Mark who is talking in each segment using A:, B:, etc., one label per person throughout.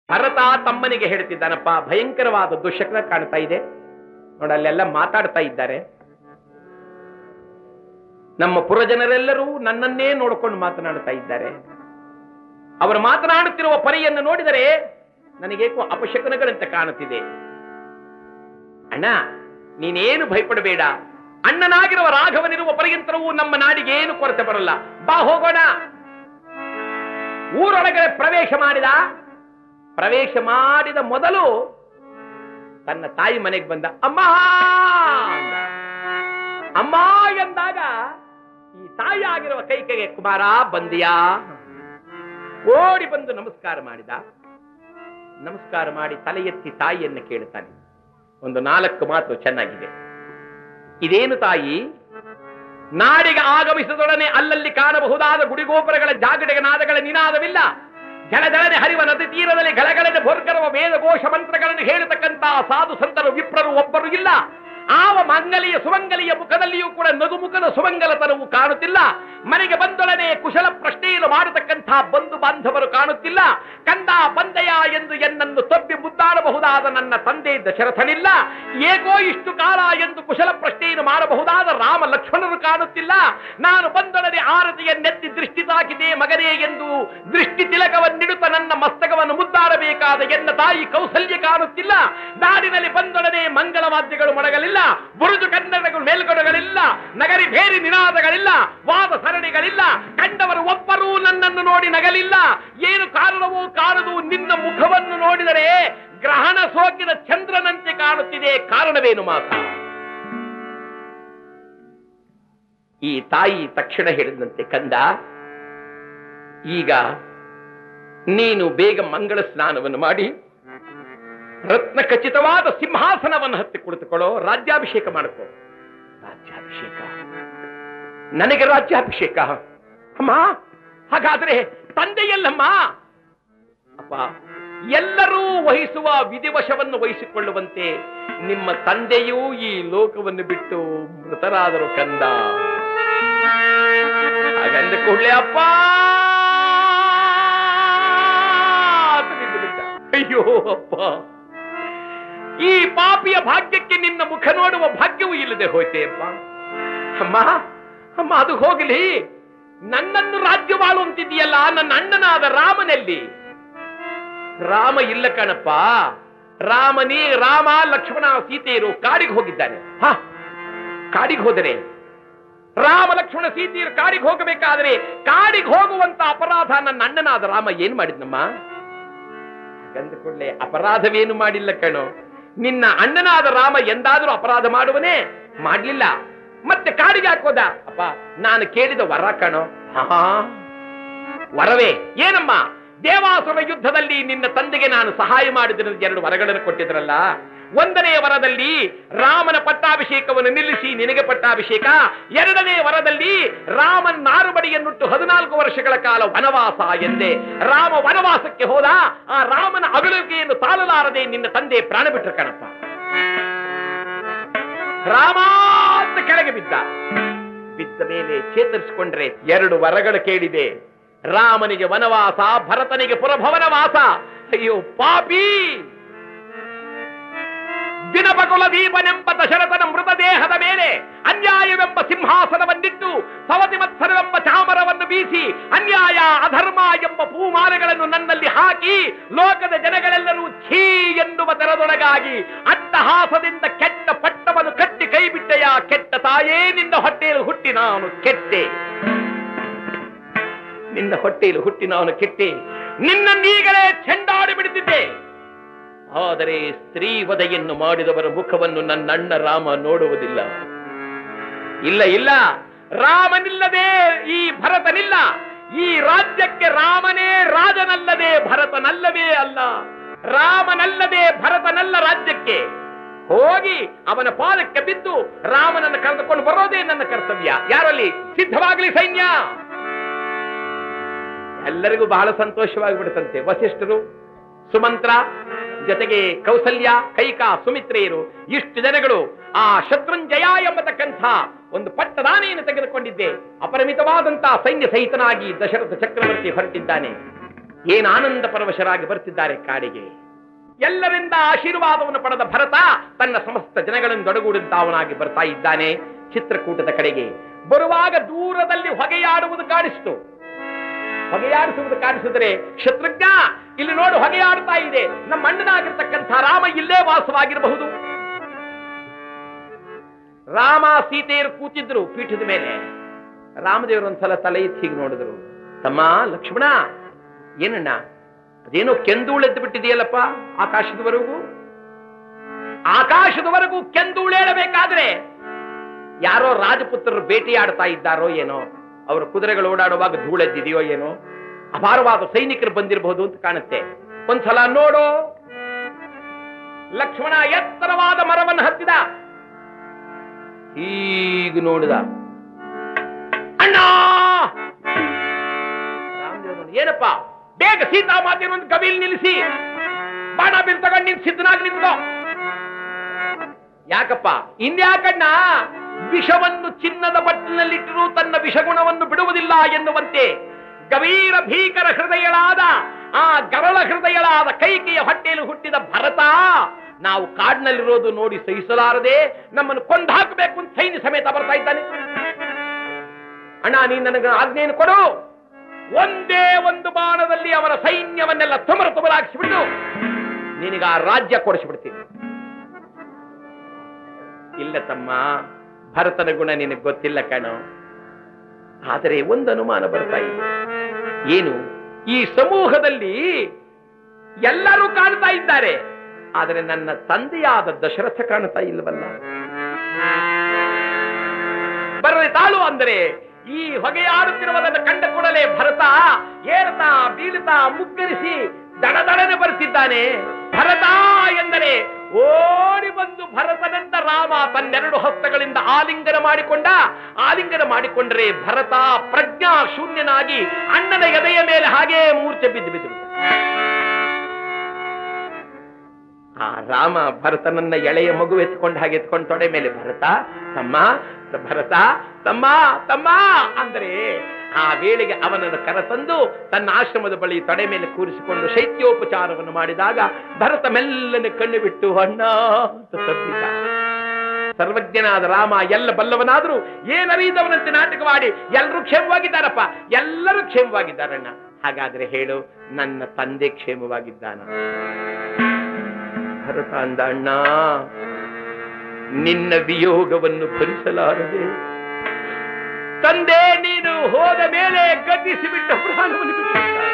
A: ಭರತ ತಮ್ಮನಿಗೆ ಹೇಳ್ತಿದ್ದಾನಪ್ಪ ಭಯಂಕರವಾದ ದುಶಕನ ಕಾಣ್ತಾ ಇದೆ ನೋಡಲ್ಲೆಲ್ಲ ಮಾತಾಡ್ತಾ ಇದ್ದಾರೆ ನಮ್ಮ ಪುರಜನರೆಲ್ಲರೂ ನನ್ನನ್ನೇ ನೋಡಿಕೊಂಡು ಮಾತನಾಡ್ತಾ ಇದ್ದಾರೆ ಅವರು ಮಾತನಾಡುತ್ತಿರುವ ಪರಿಯನ್ನು ನೋಡಿದರೆ ನನಗೇಕೋ ಅಪಶಕನಗಳಂತೆ ಕಾಣುತ್ತಿದೆ ಅಣ್ಣ ನೀನೇನು ಭಯಪಡಬೇಡ ಅಣ್ಣನಾಗಿರುವ ರಾಘವನಿರುವ ಪರ್ಯಂತರವೂ ನಮ್ಮ ನಾಡಿಗೆ ಏನು ಕೊರತೆ ಬರಲ್ಲ ಬಾ ಹೋಗೋಣ ಊರೊಳಗಡೆ ಪ್ರವೇಶ ಮಾಡಿದ ಪ್ರವೇಶ ಮಾಡಿದ ಮೊದಲು ತನ್ನ ತಾಯಿ ಮನೆಗೆ ಬಂದ ಅಮ್ಮ ಅಂದ. ಅಮ್ಮ ಎಂದಾಗ ಈ ತಾಯಿ ಆಗಿರುವ ಕೈಕೆಗೆ ಕುಮಾರ ಬಂದಿಯಾ ಓಡಿ ಬಂದು ನಮಸ್ಕಾರ ಮಾಡಿದ ನಮಸ್ಕಾರ ಮಾಡಿ ತಲೆ ಎತ್ತಿ ತಾಯಿಯನ್ನು ಕೇಳುತ್ತಾನೆ ಒಂದು ನಾಲ್ಕು ಮಾತು ಚೆನ್ನಾಗಿದೆ ಇದೇನು ತಾಯಿ ನಾಡಿಗೆ ಆಗಮಿಸಿದೊಡನೆ ಅಲ್ಲಲ್ಲಿ ಕಾಣಬಹುದಾದ ಗುಡಿಗೋಪುರಗಳ ಜಾಗಡೆಗ ನಾದಗಳ ನಿನಾದವಿಲ್ಲ ಜಲಜಲನೆ ಹರಿವ ನದಿ ತೀರದಲ್ಲಿ ಗಳಗಳನೆ ಭೋರ್ಗರವ ವೇದ ಘೋಷ ಮಂತ್ರಗಳನ್ನು ಹೇಳತಕ್ಕಂತ ಸಾಧು ಸಂತರು ವಿಪ್ರರು ಒಬ್ಬರು ಇಲ್ಲ ಆವ ಮಂಗಲಿಯ ಸುಮಂಗಲಿಯ ಮುಖದಲ್ಲಿಯೂ ಕೂಡ ನಗುಮುಖದ ಸುಮಂಗಲತನವು ಕಾಣುತ್ತಿಲ್ಲ ಮನೆಗೆ ಬಂದೊಡನೆ ಕುಶಲ ಪ್ರಶ್ನೆಯನ್ನು ಮಾಡತಕ್ಕಂಥ ಬಂಧು ಬಾಂಧವರು ಕಾಣುತ್ತಿಲ್ಲ ಕಂದ ಬಂದೆಯ ಎಂದು ಎನ್ನನ್ನು ತಬ್ಬಿ ಮುದ್ದಾಡಬಹುದಾದ ನನ್ನ ತಂದೆ ದಶರಥನಿಲ್ಲ ಏಕೋ ಇಷ್ಟು ಕಾಲ ಎಂದು ಕುಶಲ ಪ್ರಶ್ನೆಯನ್ನು ಮಾಡಬಹುದಾದ ರಾಮ ಲಕ್ಷ್ಮಣರು ಕಾಣುತ್ತಿಲ್ಲ ನಾನು ಬಂದೊಡನೆ ಆರತಿಯನ್ನೆತ್ತಿ ದೃಷ್ಟಿ ತಾಕಿದೆ ಮಗನೇ ಎಂದು ದೃಷ್ಟಿ ತಿಲಕವನ್ನಿಡುತ್ತ ನನ್ನ ಮಸ್ತಕವನ್ನು ಮುದ್ದಾಡಬೇಕಾದ ಎನ್ನ ತಾಯಿ ಕೌಸಲ್ಯ ಕಾಣುತ್ತಿಲ್ಲ ನಾಡಿನಲ್ಲಿ ಬಂದೊಡನೆ ಮಂಗಳವಾದ್ಯಗಳು ಮೊಳಗಲಿಲ್ಲ ಬುರುಜು ಕನ್ನಡಗಳು ಮೇಲ್ಗಡೆಗಳಿಲ್ಲ ನಗರಿ ಬೇರಿ ನಿನಾದಗಳಿಲ್ಲ ವಾದ ಸರಣಿಗಳಿಲ್ಲ ಕಂಡವರು ಒಬ್ಬರೂ ನನ್ನನ್ನು ನೋಡಿ ನಗಲಿಲ್ಲ ಏನು ಕಾರಣವೋ ಕಾಣದು ನಿನ್ನ ಮುಖವನ್ನು ನೋಡಿದರೆ ಗ್ರಹಣ ಸೋಕಿದ ಚಂದ್ರನಂತೆ ಕಾಣುತ್ತಿದೆ ಕಾರಣವೇನು ಮಾತ ಈ ತಾಯಿ ತಕ್ಷಣ ಹೇಳಿದಂತೆ ಕಂದ ಈಗ ನೀನು ಬೇಗ ಮಂಗಳ ಸ್ನಾನವನ್ನು ಮಾಡಿ ರತ್ನ ಖಚಿತವಾದ ಸಿಂಹಾಸನವನ್ನು ಹತ್ತಿ ಕುಳಿತುಕೊಳ್ಳೋ ರಾಜ್ಯಾಭಿಷೇಕ ಮಾಡಿಕೋ ರಾಜ್ಯಾಭಿಷೇಕ ನನಗೆ ರಾಜ್ಯಾಭಿಷೇಕ ಅಮ್ಮ ಹಾಗಾದ್ರೆ ತಂದೆಯಲ್ಲಮ್ಮ ಅಪ್ಪ ಎಲ್ಲರೂ ವಹಿಸುವ ವಿಧಿವಶವನ್ನು ವಹಿಸಿಕೊಳ್ಳುವಂತೆ ನಿಮ್ಮ ತಂದೆಯೂ ಈ ಲೋಕವನ್ನು ಬಿಟ್ಟು ಮೃತರಾದರು ಕಂದ ಹಾಗಂದ ಕೂಡಲೇ ಅಪ್ಪ ಅಂತ ನಿಂತು ಬಿಟ್ಟ. ಅಯ್ಯೋ ಅಪ್ಪ ಈ ಪಾಪಿಯ ಭಾಗ್ಯಕ್ಕೆ ನಿನ್ನ ಮುಖ ನೋಡುವ ಭಾಗ್ಯವೂ ಇಲ್ಲದೆ ಹೋಯ್ತೆ ಅಪ್ಪ ಅಮ್ಮ ಅಮ್ಮ ಅದು ಹೋಗಲಿ ನನ್ನನ್ನು ರಾಜ್ಯವಾಳು ಅಂತಿದೆಯಲ್ಲ ನನ್ನ ಅಣ್ಣನಾದ ರಾಮನಲ್ಲಿ ರಾಮ ಇಲ್ಲ ಕಣಪ್ಪ ರಾಮನೇ ರಾಮ ಲಕ್ಷ್ಮಣ ಸೀತೆಯರು ಕಾಡಿಗೆ ಹೋಗಿದ್ದಾನೆ ಹ ಕಾಡಿಗೆ ಹೋದರೆ ರಾಮ ಲಕ್ಷ್ಮಣ ಸೀತೆಯರು ಕಾಡಿಗೆ ಹೋಗಬೇಕಾದ್ರೆ ಕಾಡಿಗೆ ಹೋಗುವಂತ ಅಪರಾಧ ನನ್ನ ಅಣ್ಣನಾದ ರಾಮ ಏನ್ ಮಾಡಿದ್ನಮ್ಮ ಹಾಗಂದ ಕೂಡಲೇ ಅಪರಾಧವೇನು ಮಾಡಿಲ್ಲ ಕಣೋ ನಿನ್ನ ಅಣ್ಣನಾದ ರಾಮ ಎಂದಾದರೂ ಅಪರಾಧ ಮಾಡುವನೇ ಮಾಡ್ಲಿಲ್ಲ ಮತ್ತೆ ಕಾಡಿಗೆ ಹಾಕೋದ ಅಪ್ಪ ನಾನು ಕೇಳಿದ ವರ ಕಣೋ ಹಾ ವರವೇ ಏನಮ್ಮ ದೇವಾಸುರ ಯುದ್ಧದಲ್ಲಿ ನಿನ್ನ ತಂದೆಗೆ ನಾನು ಸಹಾಯ ಮಾಡಿದ ಎರಡು ವರಗಳನ್ನು ಕೊಟ್ಟಿದ್ರಲ್ಲ ಒಂದನೇ ವರದಲ್ಲಿ ರಾಮನ ಪಟ್ಟಾಭಿಷೇಕವನ್ನು ನಿಲ್ಲಿಸಿ ನಿನಗೆ ಪಟ್ಟಾಭಿಷೇಕ ಎರಡನೇ ವರದಲ್ಲಿ ರಾಮನ್ ನಾರುಬಡಿಯನ್ನುಟ್ಟು ಹದಿನಾಲ್ಕು ವರ್ಷಗಳ ಕಾಲ ವನವಾಸ ಎಂದೇ ರಾಮ ವನವಾಸಕ್ಕೆ ಹೋದ ಆ ರಾಮನ ಅಗಲುವಿಕೆಯನ್ನು ತಾಳಲಾರದೆ ನಿನ್ನ ತಂದೆ ಪ್ರಾಣ ಬಿಟ್ಟರು ಕಣಪ್ಪ ರಾಮ ಅಂತ ಕೆಳಗೆ ಬಿದ್ದ ಬಿದ್ದ ಮೇಲೆ ಚೇತರಿಸಿಕೊಂಡ್ರೆ ಎರಡು ವರಗಳು ಕೇಳಿದೆ ರಾಮನಿಗೆ ವನವಾಸ ಭರತನಿಗೆ ಪುರಭವನವಾಸ ಅಯ್ಯೋ ಪಾಪಿ ದಿನಪಕುಲ ದೀಪನೆಂಬ ದಶರಥನ ಮೃತದೇಹದ ಮೇಲೆ ಅನ್ಯಾಯವೆಂಬ ಸಿಂಹಾಸನವನ್ನಿಟ್ಟು ಸವತಿ ಮತ್ಸರವೆಂಬ ಚಾಮರವನ್ನು ಬೀಸಿ ಅನ್ಯಾಯ ಅಧರ್ಮ ಎಂಬ ಪೂಮಾಲೆಗಳನ್ನು ನನ್ನಲ್ಲಿ ಹಾಕಿ ಲೋಕದ ಜನಗಳೆಲ್ಲರೂ ಛೀ ಎನ್ನುವ ತೆರದೊಳಗಾಗಿ ಅಟ್ಟಹಾಸದಿಂದ ಕೆಟ್ಟ ಪಟ್ಟವನ್ನು ಕಟ್ಟಿ ಕೈಬಿಟ್ಟೆಯ ಕೆಟ್ಟ ತಾಯೇ ನಿನ್ನ ಹೊಟ್ಟೆಯಲ್ಲಿ ಹುಟ್ಟಿ ನಾನು ಕೆಟ್ಟೆ ನಿನ್ನ ಹೊಟ್ಟೆಯಲ್ಲಿ ಹುಟ್ಟಿ ನಾನು ಕೆಟ್ಟೆ ನಿನ್ನನ್ನೀಗಲೇ ಚೆಂಡಾಡಿ ಬಿಡುತ್ತಿದ್ದೆ ಆದರೆ ಸ್ತ್ರೀ ವಧೆಯನ್ನು ಮಾಡಿದವರ ಮುಖವನ್ನು ನನ್ನ ಅಣ್ಣ ರಾಮ ನೋಡುವುದಿಲ್ಲ ಇಲ್ಲ ಇಲ್ಲ ರಾಮನಿಲ್ಲದೆ ಈ ಭರತನಿಲ್ಲ ಈ ರಾಜ್ಯಕ್ಕೆ ರಾಮನೇ ರಾಜನಲ್ಲದೆ ಭರತನಲ್ಲವೇ ಅಲ್ಲ ರಾಮನಲ್ಲದೆ ಭರತನಲ್ಲ ರಾಜ್ಯಕ್ಕೆ ಹೋಗಿ ಅವನ ಪಾದಕ್ಕೆ ಬಿದ್ದು ರಾಮನನ್ನು ಕರೆದುಕೊಂಡು ಬರೋದೇ ನನ್ನ ಕರ್ತವ್ಯ ಯಾರಲ್ಲಿ ಸಿದ್ಧವಾಗಲಿ ಸೈನ್ಯ ಎಲ್ಲರಿಗೂ ಬಹಳ ಸಂತೋಷವಾಗಿಬಿಡುತ್ತಂತೆ ವಸಿಷ್ಠರು ಸುಮಂತ್ರ ಜೊತೆಗೆ ಕೌಸಲ್ಯ ಕೈಕ ಸುಮಿತ್ರೆಯರು ಇಷ್ಟು ಜನಗಳು ಆ ಶತ್ರುಂಜಯ ಎಂಬತಕ್ಕಂಥ ಒಂದು ಪಟ್ಟದಾನೆಯನ್ನು ತೆಗೆದುಕೊಂಡಿದ್ದೆ ಅಪರಿಮಿತವಾದಂತಹ ಸೈನ್ಯ ಸಹಿತನಾಗಿ ದಶರಥ ಚಕ್ರವರ್ತಿ ಹೊರಟಿದ್ದಾನೆ ಏನ್ ಆನಂದ ಪರವಶರಾಗಿ ಬರ್ತಿದ್ದಾರೆ ಕಾಡಿಗೆ ಎಲ್ಲರಿಂದ ಆಶೀರ್ವಾದವನ್ನು ಪಡೆದ ಭರತ ತನ್ನ ಸಮಸ್ತ ಜನಗಳನ್ನು ದೊಡಗೂಡಿದ್ದಾವನಾಗಿ ಬರ್ತಾ ಇದ್ದಾನೆ ಚಿತ್ರಕೂಟದ ಕಡೆಗೆ ಬರುವಾಗ ದೂರದಲ್ಲಿ ಹೊಗೆಯಾಡುವುದು ಕಾಣಿಸ್ತು ಹೊಗೆಯಾಡಿಸುವುದು ಕಾಣಿಸಿದರೆ ಶತ್ರುಘ್ನ ಇಲ್ಲಿ ನೋಡು ಹೊಗೆಯಾಡ್ತಾ ಇದೆ ನಮ್ಮ ಅಣ್ಣನಾಗಿರ್ತಕ್ಕಂಥ ರಾಮ ಇಲ್ಲೇ ವಾಸವಾಗಿರಬಹುದು ರಾಮ ಸೀತೆಯರು ಕೂತಿದ್ರು ಪೀಠದ ಮೇಲೆ ರಾಮದೇವರು ಒಂದ್ಸಲ ತಲೆ ಎತ್ತಿ ಹೀಗೆ ನೋಡಿದ್ರು ತಮ್ಮ ಲಕ್ಷ್ಮಣ ಏನಣ್ಣ ಅದೇನೋ ಕೆಂದೂಳೆದ್ದು ಬಿಟ್ಟಿದೆಯಲ್ಲಪ್ಪ ಆಕಾಶದವರೆಗೂ ಆಕಾಶದವರೆಗೂ ಕೆಂದೂಳೇಳಬೇಕಾದ್ರೆ ಯಾರೋ ರಾಜಪುತ್ರರು ಭೇಟಿಯಾಡ್ತಾ ಇದ್ದಾರೋ ಏನೋ ಅವರ ಕುದುರೆಗಳು ಓಡಾಡುವಾಗ ಧೂಳೆದ್ದಿದೆಯೋ ಏನೋ ಅಪಾರವಾದ ಸೈನಿಕರು ಬಂದಿರಬಹುದು ಅಂತ ಕಾಣುತ್ತೆ ಒಂದ್ಸಲ ನೋಡು ಲಕ್ಷ್ಮಣ ಎತ್ತರವಾದ ಮರವನ್ನು ಹತ್ತಿದ ಹೀಗೆ ನೋಡಿದ ಅಣ್ಣ ರಾಮದೇವರು ನೋಡಿ, ಏನಪ್ಪ ಬೇಗ ಸೀತಾ ಮಾತೆಯನ್ನು ಒಂದು ಕವಿಲ್ ನಿಲ್ಲಿಸಿ ಬಾಣ ಬಿಲ್ ತಗೊಂಡು ನಿನ್ ಸಿದ್ಧನಾಗಿ ನಿಂತು ಯಾಕಪ್ಪ ಇನ್ಯಾಕಣ್ಣ ವಿಷವನ್ನು ಚಿನ್ನದ ಬಟ್ಟಲಿನಲ್ಲಿಟ್ಟರೂ ತನ್ನ ವಿಷಗುಣವನ್ನು ಬಿಡುವುದಿಲ್ಲ ಎನ್ನುವಂತೆ ಗವೀರ ಭೀಕರ ಹೃದಯಳಾದ ಆ ಗರಳ ಹೃದಯಳಾದ ಕೈಕೆಯ ಹೊಟ್ಟೆಯಲ್ಲಿ ಹುಟ್ಟಿದ ಭರತ ನಾವು ಕಾಡಿನಲ್ಲಿರೋದು ನೋಡಿ ಸಹಿಸಲಾರದೆ ನಮ್ಮನ್ನು ಕೊಂದು ಹಾಕಬೇಕು ಅಂತ ಸೈನ್ಯ ಸಮೇತ ಬರ್ತಾ ಇದ್ದಾನೆ ಅಣ್ಣ ನೀನ್ ನನಗೆ ಆಜ್ಞೆಯನ್ನು ಕೊಡು ಒಂದೇ ಒಂದು ಬಾಣದಲ್ಲಿ ಅವರ ಸೈನ್ಯವನ್ನೆಲ್ಲ ತುಮರ ತುಮರಾಗಿಸಿಬಿಟ್ಟು ನಿನಗ ಆ ರಾಜ್ಯ ಕೊಡಿಸಿಬಿಡ್ತೀನಿ ಇಲ್ಲ ತಮ್ಮ ಭರತನ ಗುಣ ನಿನಗೆ ಗೊತ್ತಿಲ್ಲ ಕಣೋ ಆದರೆ ಒಂದು ಅನುಮಾನ ಬರ್ತಾ ಇದೆ ಏನು ಈ ಸಮೂಹದಲ್ಲಿ ಎಲ್ಲರೂ ಕಾಣ್ತಾ ಇದ್ದಾರೆ ಆದರೆ ನನ್ನ ತಂದೆಯಾದ ದಶರಥ ಕಾಣ್ತಾ ಇಲ್ಲವಲ್ಲ ಬರಲಿ ತಾಳು ಅಂದರೆ ಈ ಹೊಗೆಯಾಡುತ್ತಿರುವುದನ್ನು ಕಂಡ ಕೂಡಲೇ ಭರತ ಏರ್ತಾ ಬೀಳ್ತಾ ಮುಗ್ಗರಿಸಿ ದಡದಡನೆ ಬರುತ್ತಿದ್ದಾನೆ ಭರತ ಎಂದರೆ ಓಡಿ ಬಂದು ಭರತನೆಂದ ರಾಮ ತನ್ನೆರಡು ಹಸ್ತಗಳಿಂದ ಆಲಿಂಗನ ಮಾಡಿಕೊಂಡ ಆಲಿಂಗನ ಮಾಡಿಕೊಂಡರೆ ಭರತ ಪ್ರಜ್ಞಾ ಶೂನ್ಯನಾಗಿ ಅಣ್ಣನ ಎದೆಯ ಮೇಲೆ ಹಾಗೇ ಮೂರ್ಛೆ ಬಿದ್ದು ಬಿದ್ದು ಬಿಟ್ಟ. ಆ ರಾಮ ಭರತನನ್ನ ಎಳೆಯ ಮಗು ಎತ್ಕೊಂಡು ಹಾಗೆ ಎತ್ಕೊಂಡು ತೊಡೆ ಮೇಲೆ ಭರತ ತಮ್ಮ ಭರತ ತಮ್ಮ ತಮ್ಮ ಅಂದ್ರೆ ಆ ವೇಳೆಗೆ ಅವನನ್ನು ಕರೆತಂದು ತನ್ನ ಆಶ್ರಮದ ಬಳಿ ತೊಡೆ ಮೇಲೆ ಕೂರಿಸಿಕೊಂಡು ಶೈತ್ಯೋಪಚಾರವನ್ನು ಮಾಡಿದಾಗ ಭರತ ಮೆಲ್ಲನೆ ಕಣ್ಣು ಬಿಟ್ಟು ಅಣ್ಣ ಅಂತ ತಬ್ಬಿದ ಸರ್ವಜ್ಞನಾದ ರಾಮ ಎಲ್ಲ ಬಲ್ಲವನಾದರೂ ಏನರಿದವನಂತೆ ನಾಟಕವಾಡಿ ಎಲ್ಲರೂ ಕ್ಷೇಮವಾಗಿದ್ದಾರಪ್ಪ ಎಲ್ಲರೂ ಕ್ಷೇಮವಾಗಿದ್ದಾರಣ್ಣ ಹಾಗಾದ್ರೆ ಹೇಳು ನನ್ನ ತಂದೆ ಕ್ಷೇಮವಾಗಿದ್ದಾನ ಭರತ ಅಂದ ಅಣ್ಣ ನಿನ್ನ ವಿಯೋಗವನ್ನು ಭರಿಸಲಾರದೆ ತಂದೆ ನೀನು ಹೋದ ಮೇಲೆ ಗತಿಸಿ ಬಿಟ್ಟ ಪ್ರಾಣವನ್ನು ಬಿಟ್ಟಿದ್ದಾನೆ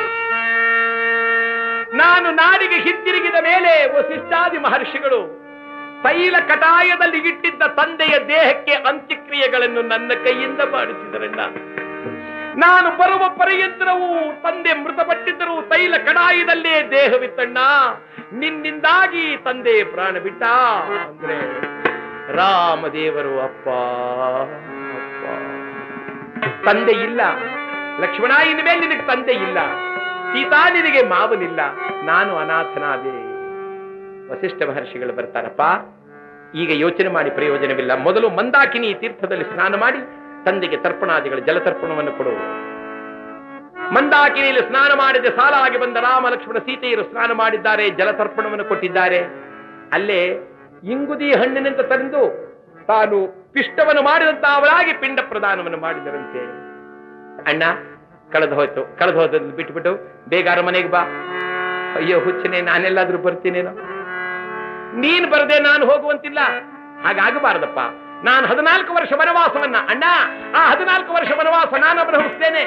A: ನಾನು ನಾಡಿಗೆ ಹಿಂತಿರುಗಿದ ಮೇಲೆ ವಸಿಷ್ಠಾದಿ ಮಹರ್ಷಿಗಳು ತೈಲ ಕಟಾಯದಲ್ಲಿ ಇಟ್ಟಿದ್ದ ತಂದೆಯ ದೇಹಕ್ಕೆ ಅಂತ್ಯಕ್ರಿಯೆಗಳನ್ನು ನನ್ನ ಕೈಯಿಂದ ಮಾಡಿಸಿದರಣ್ಣ ನಾನು ಬರುವ ಪರ್ಯಂತರವೂ ತಂದೆ ಮೃತಪಟ್ಟಿದ್ದರೂ ತೈಲ ಕಡಾಯದಲ್ಲೇ ದೇಹವಿತ್ತಣ್ಣ ನಿನ್ನಿಂದಾಗಿ ತಂದೆ ಪ್ರಾಣ ಬಿಟ್ಟ ಅಂದ್ರೆ ರಾಮದೇವರು ಅಪ್ಪ ಅಪ್ಪ ತಂದೆ ಇಲ್ಲ ಲಕ್ಷ್ಮಣ ಇನ್ಮೇಲೆ ನಿನಗೆ ತಂದೆ ಇಲ್ಲ ಸೀತಾ ನಿನಗೆ ಮಾವನಿಲ್ಲ ನಾನು ಅನಾಥನಾದೆ ವಸಿಷ್ಠ ಮಹರ್ಷಿಗಳು ಬರ್ತಾರಪ್ಪ ಈಗ ಯೋಚನೆ ಮಾಡಿ ಪ್ರಯೋಜನವಿಲ್ಲ ಮೊದಲು ಮಂದಾಕಿನಿ ತೀರ್ಥದಲ್ಲಿ ಸ್ನಾನ ಮಾಡಿ ತಂದೆಗೆ ತರ್ಪಣಾದಿಗಳ ಜಲತರ್ಪಣವನ್ನು ಕೊಡು ಮಂದಾಕಿನಿಯಲ್ಲಿ ಸ್ನಾನ ಮಾಡಿದ ಸಾಲಾಗಿ ಬಂದ ರಾಮ ಲಕ್ಷ್ಮಣ ಸೀತೆಯರು ಸ್ನಾನ ಮಾಡಿದ್ದಾರೆ ಜಲತರ್ಪಣವನ್ನು ಕೊಟ್ಟಿದ್ದಾರೆ ಅಲ್ಲೇ ಇಂಗುದಿ ಹಣ್ಣಿನಿಂದ ತಂದು ತಾನು ಪಿಷ್ಟವನ್ನು ಮಾಡಿದಂತ ಅವರಾಗಿ ಪಿಂಡ ಪ್ರದಾನವನ್ನು ಮಾಡಿದರಂತೆ ಅಣ್ಣ ಕಳೆದು ಹೋಯ್ತು ಕಳೆದು ಹೋದನ್ನು ಬಿಟ್ಬಿಟ್ಟು ಬೇಗ ಅರಮನೆಗೆ ಬಾ ಅಯ್ಯೋ ಹುಚ್ಚನೆ ನಾನೆಲ್ಲಾದ್ರೂ ಬರ್ತೀನೇನೋ ನೀನ್ ಬರದೆ ನಾನು ಹೋಗುವಂತಿಲ್ಲ ಹಾಗಾಗಬಾರದಪ್ಪ ನಾನು ಹದಿನಾಲ್ಕು ವರ್ಷ ವನವಾಸವನ್ನ ಅಣ್ಣ ಆ ಹದಿನಾಲ್ಕು ವರ್ಷ ವನವಾಸ ನಾನು ಅನುಭವಿಸ್ತೇನೆ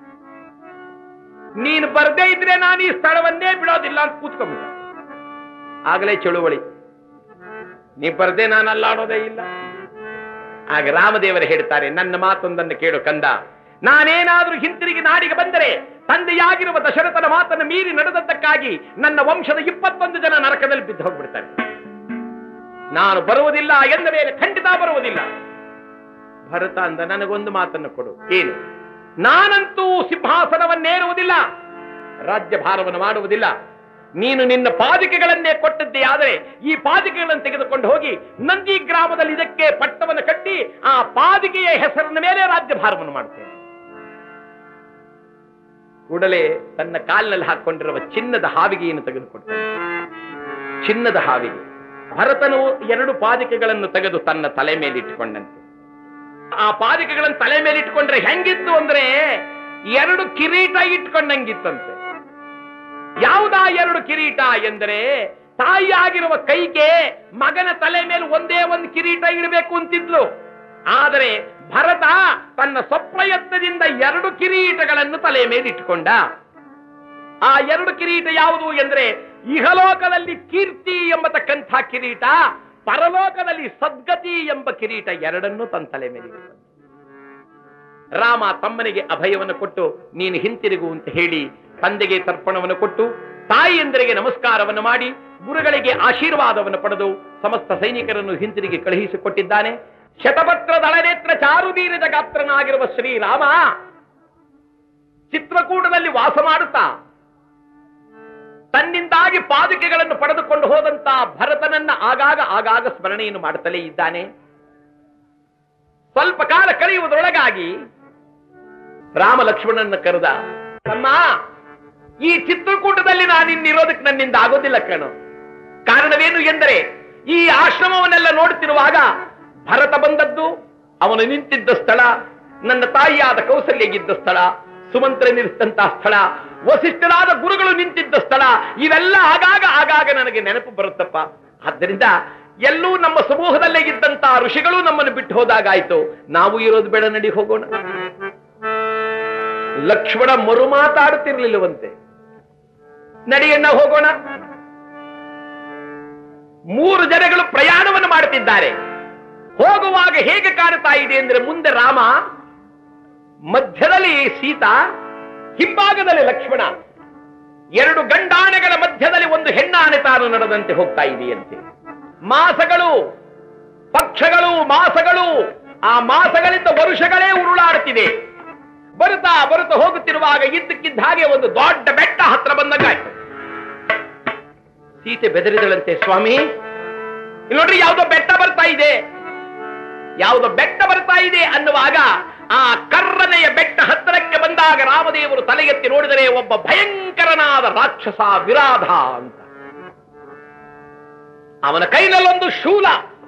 A: ನೀನು ಬರ್ದೇ ಇದ್ರೆ ನಾನು ಈ ಸ್ಥಳವನ್ನೇ ಬಿಡೋದಿಲ್ಲ ಅಂತ ಕೂತ್ಕೊಂಡ್ಬಿಟ್ಟ ಆಗಲೇ ಚಳುವಳಿ ನೀ ಬರ್ದೆ ನಾನು ಅಲ್ಲಾಡೋದೇ ಇಲ್ಲ ಆಗ ರಾಮದೇವರು ಹೇಳ್ತಾರೆ ನನ್ನ ಮಾತೊಂದನ್ನು ಕೇಳು ಕಂದ ನಾನೇನಾದ್ರೂ ಹಿಂತಿರುಗಿ ನಾಡಿಗೆ ಬಂದರೆ ತಂದೆಯಾಗಿರುವ ದಶರಥನ ಮಾತನ್ನು ಮೀರಿ ನಡೆದದ್ದಕ್ಕಾಗಿ ನನ್ನ ವಂಶದ ಇಪ್ಪತ್ತೊಂದು ಜನ ನರಕದಲ್ಲಿ ಬಿದ್ದು ಹೋಗ್ಬಿಡ್ತಾರೆ ನಾನು ಬರುವುದಿಲ್ಲ ಎಂದ ಮೇಲೆ ಖಂಡಿತ ಬರುವುದಿಲ್ಲ ಭರತ ಅಂದ ನನಗೊಂದು ಮಾತನ್ನು ಕೊಡು ಏನು ನಾನಂತೂ ಸಿಂಹಾಸನವನ್ನೇರುವುದಿಲ್ಲ ರಾಜ್ಯ ಭಾರವನ್ನು ಮಾಡುವುದಿಲ್ಲ ನೀನು ನಿನ್ನ ಪಾದಿಕೆಗಳನ್ನೇ ಕೊಟ್ಟದ್ದೇ ಆದರೆ ಈ ಪಾದಿಕೆಗಳನ್ನು ತೆಗೆದುಕೊಂಡು ಹೋಗಿ ನಂದಿ ಗ್ರಾಮದಲ್ಲಿ ಇದಕ್ಕೆ ಪಟ್ಟವನ್ನು ಕಟ್ಟಿ ಆ ಪಾದಿಕೆಯ ಹೆಸರಿನ ಮೇಲೆ ರಾಜ್ಯ ಭಾರವನ್ನು ಮಾಡುತ್ತೇನೆ ಕೂಡಲೇ ತನ್ನ ಕಾಲಿನಲ್ಲಿ ಹಾಕೊಂಡಿರುವ ಚಿನ್ನದ ಹಾವಿಗೆಯನ್ನು ತೆಗೆದುಕೊಡ್ತಾನೆ ಚಿನ್ನದ ಹಾವಿಗೆ ಭರತನು ಎರಡು ಪಾದಿಕೆಗಳನ್ನು ತೆಗೆದು ತನ್ನ ತಲೆ ಮೇಲೆ ಇಟ್ಟುಕೊಂಡಂತೆ ಆ ಪಾದಿಕೆಗಳನ್ನು ತಲೆ ಮೇಲೆ ಇಟ್ಕೊಂಡ್ರೆ ಹೆಂಗಿತ್ತು ಅಂದ್ರೆ ಎರಡು ಕಿರೀಟ ಇಟ್ಕೊಂಡಂಗಿತ್ತಂತೆ ಯಾವುದಾ ಎರಡು ಕಿರೀಟ ಎಂದರೆ ತಾಯಿಯಾಗಿರುವ ಕೈಗೆ ಮಗನ ತಲೆ ಮೇಲೆ ಒಂದೇ ಒಂದು ಕಿರೀಟ ಇಡಬೇಕು ಅಂತಿದ್ಲು ಆದರೆ ಭರತ ತನ್ನ ಸ್ವಪ್ರಯತ್ನದಿಂದ ಎರಡು ಕಿರೀಟಗಳನ್ನು ತಲೆ ಮೇಲೆ ಇಟ್ಟುಕೊಂಡ ಆ ಎರಡು ಕಿರೀಟ ಯಾವುದು ಎಂದ್ರೆ ಇಹಲೋಕದಲ್ಲಿ ಕೀರ್ತಿ ಎಂಬತಕ್ಕಂಥ ಕಿರೀಟ ಪರಲೋಕದಲ್ಲಿ ಸದ್ಗತಿ ಎಂಬ ಕಿರೀಟ ಎರಡನ್ನೂ ತನ್ನ ತಲೆ ಮೇಲೆ ಇಟ್ಟುಕೊಂಡ ರಾಮ ತಮ್ಮನಿಗೆ ಅಭಯವನ್ನು ಕೊಟ್ಟು ನೀನು ಹಿಂತಿರುಗು ಅಂತ ಹೇಳಿ ತಂದೆಗೆ ತರ್ಪಣವನ್ನು ಕೊಟ್ಟು ತಾಯಿಯಂದರಿಗೆ ನಮಸ್ಕಾರವನ್ನು ಮಾಡಿ ಗುರುಗಳಿಗೆ ಆಶೀರ್ವಾದವನ್ನು ಪಡೆದು ಸಮಸ್ತ ಸೈನಿಕರನ್ನು ಹಿಂತಿರುಗಿ ಕಳುಹಿಸಿಕೊಟ್ಟಿದ್ದಾನೆ ಶತಪತ್ರ ದಳನೇತ್ರ ಚಾರುವೀರದ ಗಾತ್ರನಾಗಿರುವ ಶ್ರೀರಾಮ ಚಿತ್ರಕೂಟದಲ್ಲಿ ವಾಸ ಮಾಡುತ್ತಾ ತನ್ನಿಂದಾಗಿ ಪಾದುಕೆಗಳನ್ನು ಪಡೆದುಕೊಂಡು ಹೋದಂತ ಭರತನನ್ನ ಆಗಾಗ ಆಗಾಗ ಸ್ಮರಣೆಯನ್ನು ಮಾಡುತ್ತಲೇ ಇದ್ದಾನೆ ಸ್ವಲ್ಪ ಕಾಲ ಕಳೆಯುವುದರೊಳಗಾಗಿ ರಾಮ ಲಕ್ಷ್ಮಣನ ಕರೆದ ತಮ್ಮ ಈ ಚಿತ್ರಕೂಟದಲ್ಲಿ ನಾನಿನ್ನಿರೋದಕ್ಕೆ ನನ್ನಿಂದ ಆಗೋದಿಲ್ಲ ಕಣು ಕಾರಣವೇನು ಎಂದರೆ ಈ ಆಶ್ರಮವನ್ನೆಲ್ಲ ನೋಡುತ್ತಿರುವಾಗ ಭರತ ಬಂದದ್ದು ಅವನು ನಿಂತಿದ್ದ ಸ್ಥಳ ನನ್ನ ತಾಯಿಯಾದ ಕೌಸಲ್ಯಗಿದ್ದ ಸ್ಥಳ ಸುಮಂತ್ರನಿರಿಸಿದಂತಹ ಸ್ಥಳ ವಸಿಷ್ಠರಾದ ಗುರುಗಳು ನಿಂತಿದ್ದ ಸ್ಥಳ ಇವೆಲ್ಲ ಆಗಾಗ ಆಗಾಗ ನನಗೆ ನೆನಪು ಬರುತ್ತಪ್ಪ ಆದ್ದರಿಂದ ಎಲ್ಲೂ ನಮ್ಮ ಸಮೂಹದಲ್ಲೇ ಇದ್ದಂತ ಋಷಿಗಳು ನಮ್ಮನ್ನು ಬಿಟ್ಟು ಹೋದಾಗಾಯ್ತು ನಾವು ಇರೋದು ಬೇಡ ನಡಿ ಹೋಗೋಣ ಲಕ್ಷ್ಮಣ ಮರು ಮಾತಾಡುತ್ತಿರ್ಲಿಲ್ಲವಂತೆ ನಡಿಯಣ್ಣ ಹೋಗೋಣ ಮೂರು ಜನಗಳು ಪ್ರಯಾಣವನ್ನು ಮಾಡುತ್ತಿದ್ದಾರೆ ಹೋಗುವಾಗ ಹೇಗೆ ಕಾಣುತ್ತಾ ಇದೆ ಅಂದ್ರೆ ಮುಂದೆ ರಾಮ ಮಧ್ಯದಲ್ಲಿ ಸೀತಾ ಹಿಂಭಾಗದಲ್ಲಿ ಲಕ್ಷ್ಮಣ ಎರಡು ಗಂಡಾನೆಗಳ ಮಧ್ಯದಲ್ಲಿ ಒಂದು ಹೆಣ್ಣಾನೆ ತಾನು ನಡೆದಂತೆ ಹೋಗ್ತಾ ಇದೆಯಂತೆ ಮಾಸಗಳು ಪಕ್ಷಗಳು ಮಾಸಗಳು ಆ ಮಾಸಗಳಿಂದ ವರುಷಗಳೇ ಉರುಳಾಡುತ್ತಿದೆ ಬರುತ್ತಾ ಬರುತ್ತಾ ಹೋಗುತ್ತಿರುವಾಗ ಇದ್ದಕ್ಕಿದ್ದ ಹಾಗೆ ಒಂದು ದೊಡ್ಡ ಬೆಟ್ಟ ಹತ್ರ ಬಂದಂಗಾಯ್ತು ಸೀತೆ ಬೆದರಿದಳಂತೆ ಸ್ವಾಮಿ ಇಲ್ಲಿ ನೋಡ್ರಿ ಯಾವುದೋ ಬೆಟ್ಟ ಬರ್ತಾ ಇದೆ ಯಾವುದೋ ಬೆಟ್ಟ ಬರ್ತಾ ಇದೆ ಅನ್ನುವಾಗ ಆ ಕರ್ರನೆಯ ಬೆಟ್ಟ ಹತ್ತಿರಕ್ಕೆ ಬಂದಾಗ ರಾಮದೇವರು ತಲೆ ಎತ್ತಿ ನೋಡಿದರೆ ಒಬ್ಬ ಭಯಂಕರನಾದ ರಾಕ್ಷಸ ವಿರಾಧ ಅಂತ ಅವನ ಕೈನಲ್ಲೊಂದು ಶೂಲ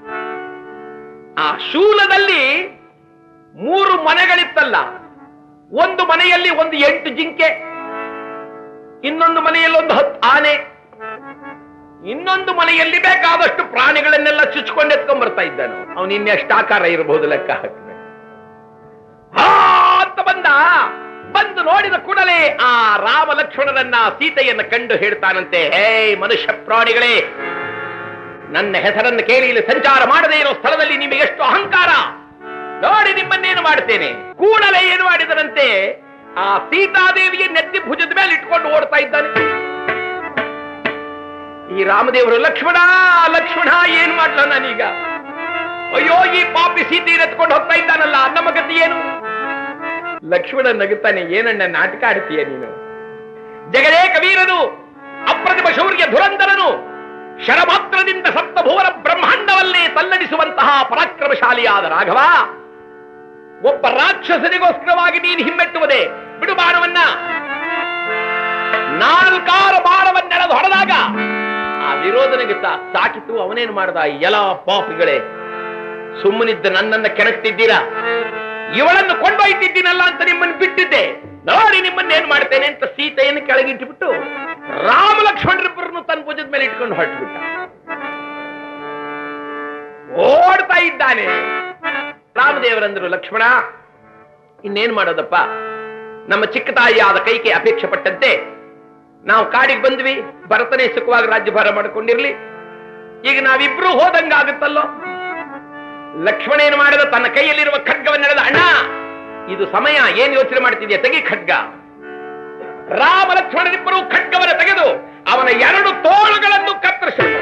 A: ಆ ಶೂಲದಲ್ಲಿ ಮೂರು ಮನೆಗಳಿತ್ತಲ್ಲ ಒಂದು ಮನೆಯಲ್ಲಿ ಒಂದು ಎಂಟು ಜಿಂಕೆ ಇನ್ನೊಂದು ಮನೆಯಲ್ಲಿ ಒಂದು ಹತ್ತು ಆನೆ ಇನ್ನೊಂದು ಮನೆಯಲ್ಲಿ ಬೇಕಾದಷ್ಟು ಪ್ರಾಣಿಗಳನ್ನೆಲ್ಲ ಚುಚ್ಕೊಂಡು ಎತ್ಕೊಂಡ್ ಬರ್ತಾ ಇದ್ದಾನೆ ಅವನು ಇನ್ನೆಷ್ಟು ಆಕಾರ ಇರಬಹುದು ಲೆಕ್ಕ ಹಾಕಿದ್ರೆ ಹಾ ಅಂತ ಬಂದ ಬಂದು ನೋಡಿದ ಕೂಡಲೇ ಆ ರಾಮ ಲಕ್ಷ್ಮಣರನ್ನ ಸೀತೆಯನ್ನ ಕಂಡು ಹೇಳ್ತಾನಂತೆ ಹೇ ಮನುಷ್ಯ ಪ್ರಾಣಿಗಳೇ ನನ್ನ ಹೆಸರನ್ನು ಕೇಳಿ ಇಲ್ಲಿ ಸಂಚಾರ ಮಾಡದೇ ಇರೋ ಸ್ಥಳದಲ್ಲಿ ನಿಮಗೆ ಎಷ್ಟು ಅಹಂಕಾರ ನೋಡಿ ನಿಮ್ಮನ್ನೇನು ಮಾಡ್ತೇನೆ ಕೂಡಲೇ ಏನು ಮಾಡಿದರಂತೆ ಆ ಸೀತಾದೇವಿಯ ನೆತ್ತಿ ಭುಜದ ಮೇಲೆ ಇಟ್ಕೊಂಡು ಓಡ್ತಾ ಇದ್ದಾನೆ ಈ ರಾಮದೇವರು ಲಕ್ಷ್ಮಣ ಲಕ್ಷ್ಮಣ ಏನ್ ಮಾಡ್ಲ ನಾನೀಗ ಅಯ್ಯೋ ಈ ಪಾಪಿ ಸೀತೆ ಎತ್ಕೊಂಡು ಹೋಗ್ತಾ ಇದ್ದಾನಲ್ಲ ನಮ್ಮ ಗತಿ ಏನು ಲಕ್ಷ್ಮಣ ನಗುತ್ತಾನೆ ಏನಣ್ಣ ನಾಟಕ ಆಡ್ತೀಯ ನೀನು ಜಗದೇ ಕವೀರನು ಅಪ್ರತಿಮ ಶೌರ್ಯ ಧುರಂಧರನು ಶರಮಾತ್ರದಿಂದ ಸಪ್ತಭುವನ ಬ್ರಹ್ಮಾಂಡವಲ್ಲೇ ತಲ್ಲಡಿಸುವಂತಹ ಪರಾಕ್ರಮಶಾಲಿಯಾದ ರಾಘವ ಒಬ್ಬ ರಾಕ್ಷಸನಿಗೋಸ್ಕರವಾಗಿ ನೀನು ಹಿಮ್ಮೆಟ್ಟುವುದೇ ಬಿಡು ಬಾಣವನ್ನ ನಾಲ್ಕಾರು ಬಾಣವನ್ನೆಳೆದು ಹೊಡೆದಾಗ ಆ ವಿರೋಧನಿಗೆ ಸಾ- ಸಾಕಿತು ಅವನೇನು ಮಾಡ್ದ ಎಲ್ಲ ಪಾಪಿಗಳೇ ಸುಮ್ಮನಿದ್ದ ನನ್ನನ್ನ ಕೆಣಕ್ತಿದ್ದೀರಾ ಇವಳನ್ನು ಕೊಂಡೊಯ್ತಿದ್ದೀನಲ್ಲ ಅಂತ ನಿಮ್ಮನ್ನು ಬಿಟ್ಟಿದ್ದೆ ನೋಡಿ ನಿಮ್ಮನ್ನೇನು ಮಾಡ್ತೇನೆ ಅಂತ ಸೀತೆಯನ್ನು ಕೆಳಗಿಟ್ಟುಬಿಟ್ಟು ರಾಮ ಲಕ್ಷ್ಮಣರಿಬ್ಬರನ್ನು ತನ್ನ ಭುಜದ ಮೇಲೆ ಇಟ್ಕೊಂಡು ಹೊರಟುಬಿಟ್ಟ ಓಡ್ತಾ ಇದ್ದಾನೆ ರಾಮದೇವರಂದ್ರು ಲಕ್ಷ್ಮಣ ಇನ್ನೇನ್ ಮಾಡೋದಪ್ಪ ನಮ್ಮ ಚಿಕ್ಕ ತಾಯಿಯಾದ ಕೈಗೆ ಅಪೇಕ್ಷೆ ಪಟ್ಟಂತೆ ನಾವು ಕಾಡಿಗೆ ಬಂದ್ವಿ ಭರತನೇ ಸುಖವಾಗಿ ರಾಜ್ಯಭಾರ ಮಾಡಿಕೊಂಡಿರ್ಲಿ ಈಗ ನಾವಿಬ್ರು ಹೋದಂಗಾಗುತ್ತಲ್ಲೋ ಲಕ್ಷ್ಮಣ ಏನು ಮಾಡಿದ ತನ್ನ ಕೈಯಲ್ಲಿರುವ ಖಡ್ಗವನ್ನೆಳೆದ ಅಣ್ಣ ಇದು ಸಮಯ ಏನ್ ಯೋಚನೆ ಮಾಡ್ತಿದ್ಯಾ ತೆಗಿ ಖಡ್ಗ ರಾಮ ಲಕ್ಷ್ಮಣರಿಬ್ಬರು ಖಡ್ಗವನ್ನು ತೆಗೆದು ಅವನ ಎರಡು ತೋಳುಗಳನ್ನು ಕತ್ತರಿಸಿದರು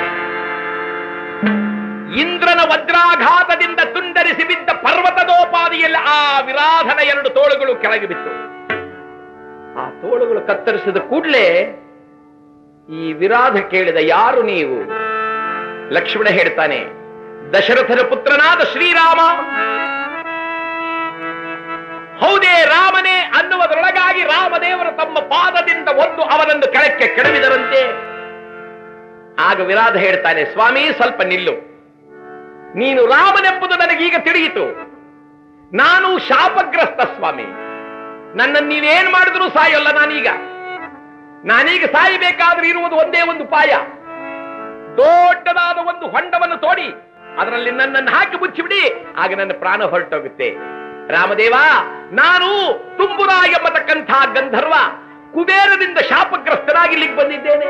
A: ಇಂದ್ರನ ವಜ್ರಾಘಾತದಿಂದ ತುಂಡರಿಸಿ ಬಿದ್ದ ಪರ್ವತದೋಪಾದಿಯಲ್ಲಿ ಆ ವಿರಾಧನ ಎರಡು ತೋಳುಗಳು ಕೆಳಗೆ ಬಿತ್ತು ಆ ತೋಳುಗಳು ಕತ್ತರಿಸಿದ ಕೂಡಲೇ ಈ ವಿರಾಧ ಕೇಳಿದ ಯಾರು ನೀವು ಲಕ್ಷ್ಮಣ ಹೇಳ್ತಾನೆ ದಶರಥನ ಪುತ್ರನಾದ ಶ್ರೀರಾಮ ಹೌದೇ ರಾಮನೇ ಅನ್ನುವುದರೊಳಗಾಗಿ ರಾಮದೇವರು ತಮ್ಮ ಪಾದದಿಂದ ಒಂದು ಅವನನ್ನು ಕೆಳಕ್ಕೆ ಕೆಡವಿದರಂತೆ ಆಗ ವಿರಾಧ ಹೇಳ್ತಾನೆ ಸ್ವಾಮಿ ಸ್ವಲ್ಪ ನಿಲ್ಲು ನೀನು ರಾಮನೆಂಬುದು ನನಗೀಗ ತಿಳಿಯಿತು ನಾನು ಶಾಪಗ್ರಸ್ತ ಸ್ವಾಮಿ ನನ್ನನ್ನು ನೀವೇನ್ ಮಾಡಿದ್ರು ಸಾಯೋಲ್ಲ ನಾನೀಗ ನಾನೀಗ ಸಾಯಬೇಕಾದ್ರೆ ಇರುವುದು ಒಂದೇ ಒಂದು ಪಾಯ ದೊಡ್ಡದಾದ ಒಂದು ಹೊಂಡವನ್ನು ತೋಡಿ ಅದರಲ್ಲಿ ನನ್ನನ್ನು ಹಾಕಿ ಮುಚ್ಚಿಬಿಡಿ ಆಗ ನನ್ನ ಪ್ರಾಣ ಹೊರಟೋಗುತ್ತೆ ರಾಮದೇವ ನಾನು ತುಂಬುರ ಎಂಬತಕ್ಕಂಥ ಗಂಧರ್ವ ಕುಬೇರದಿಂದ ಶಾಪಗ್ರಸ್ತನಾಗಿ ಇಲ್ಲಿಗೆ ಬಂದಿದ್ದೇನೆ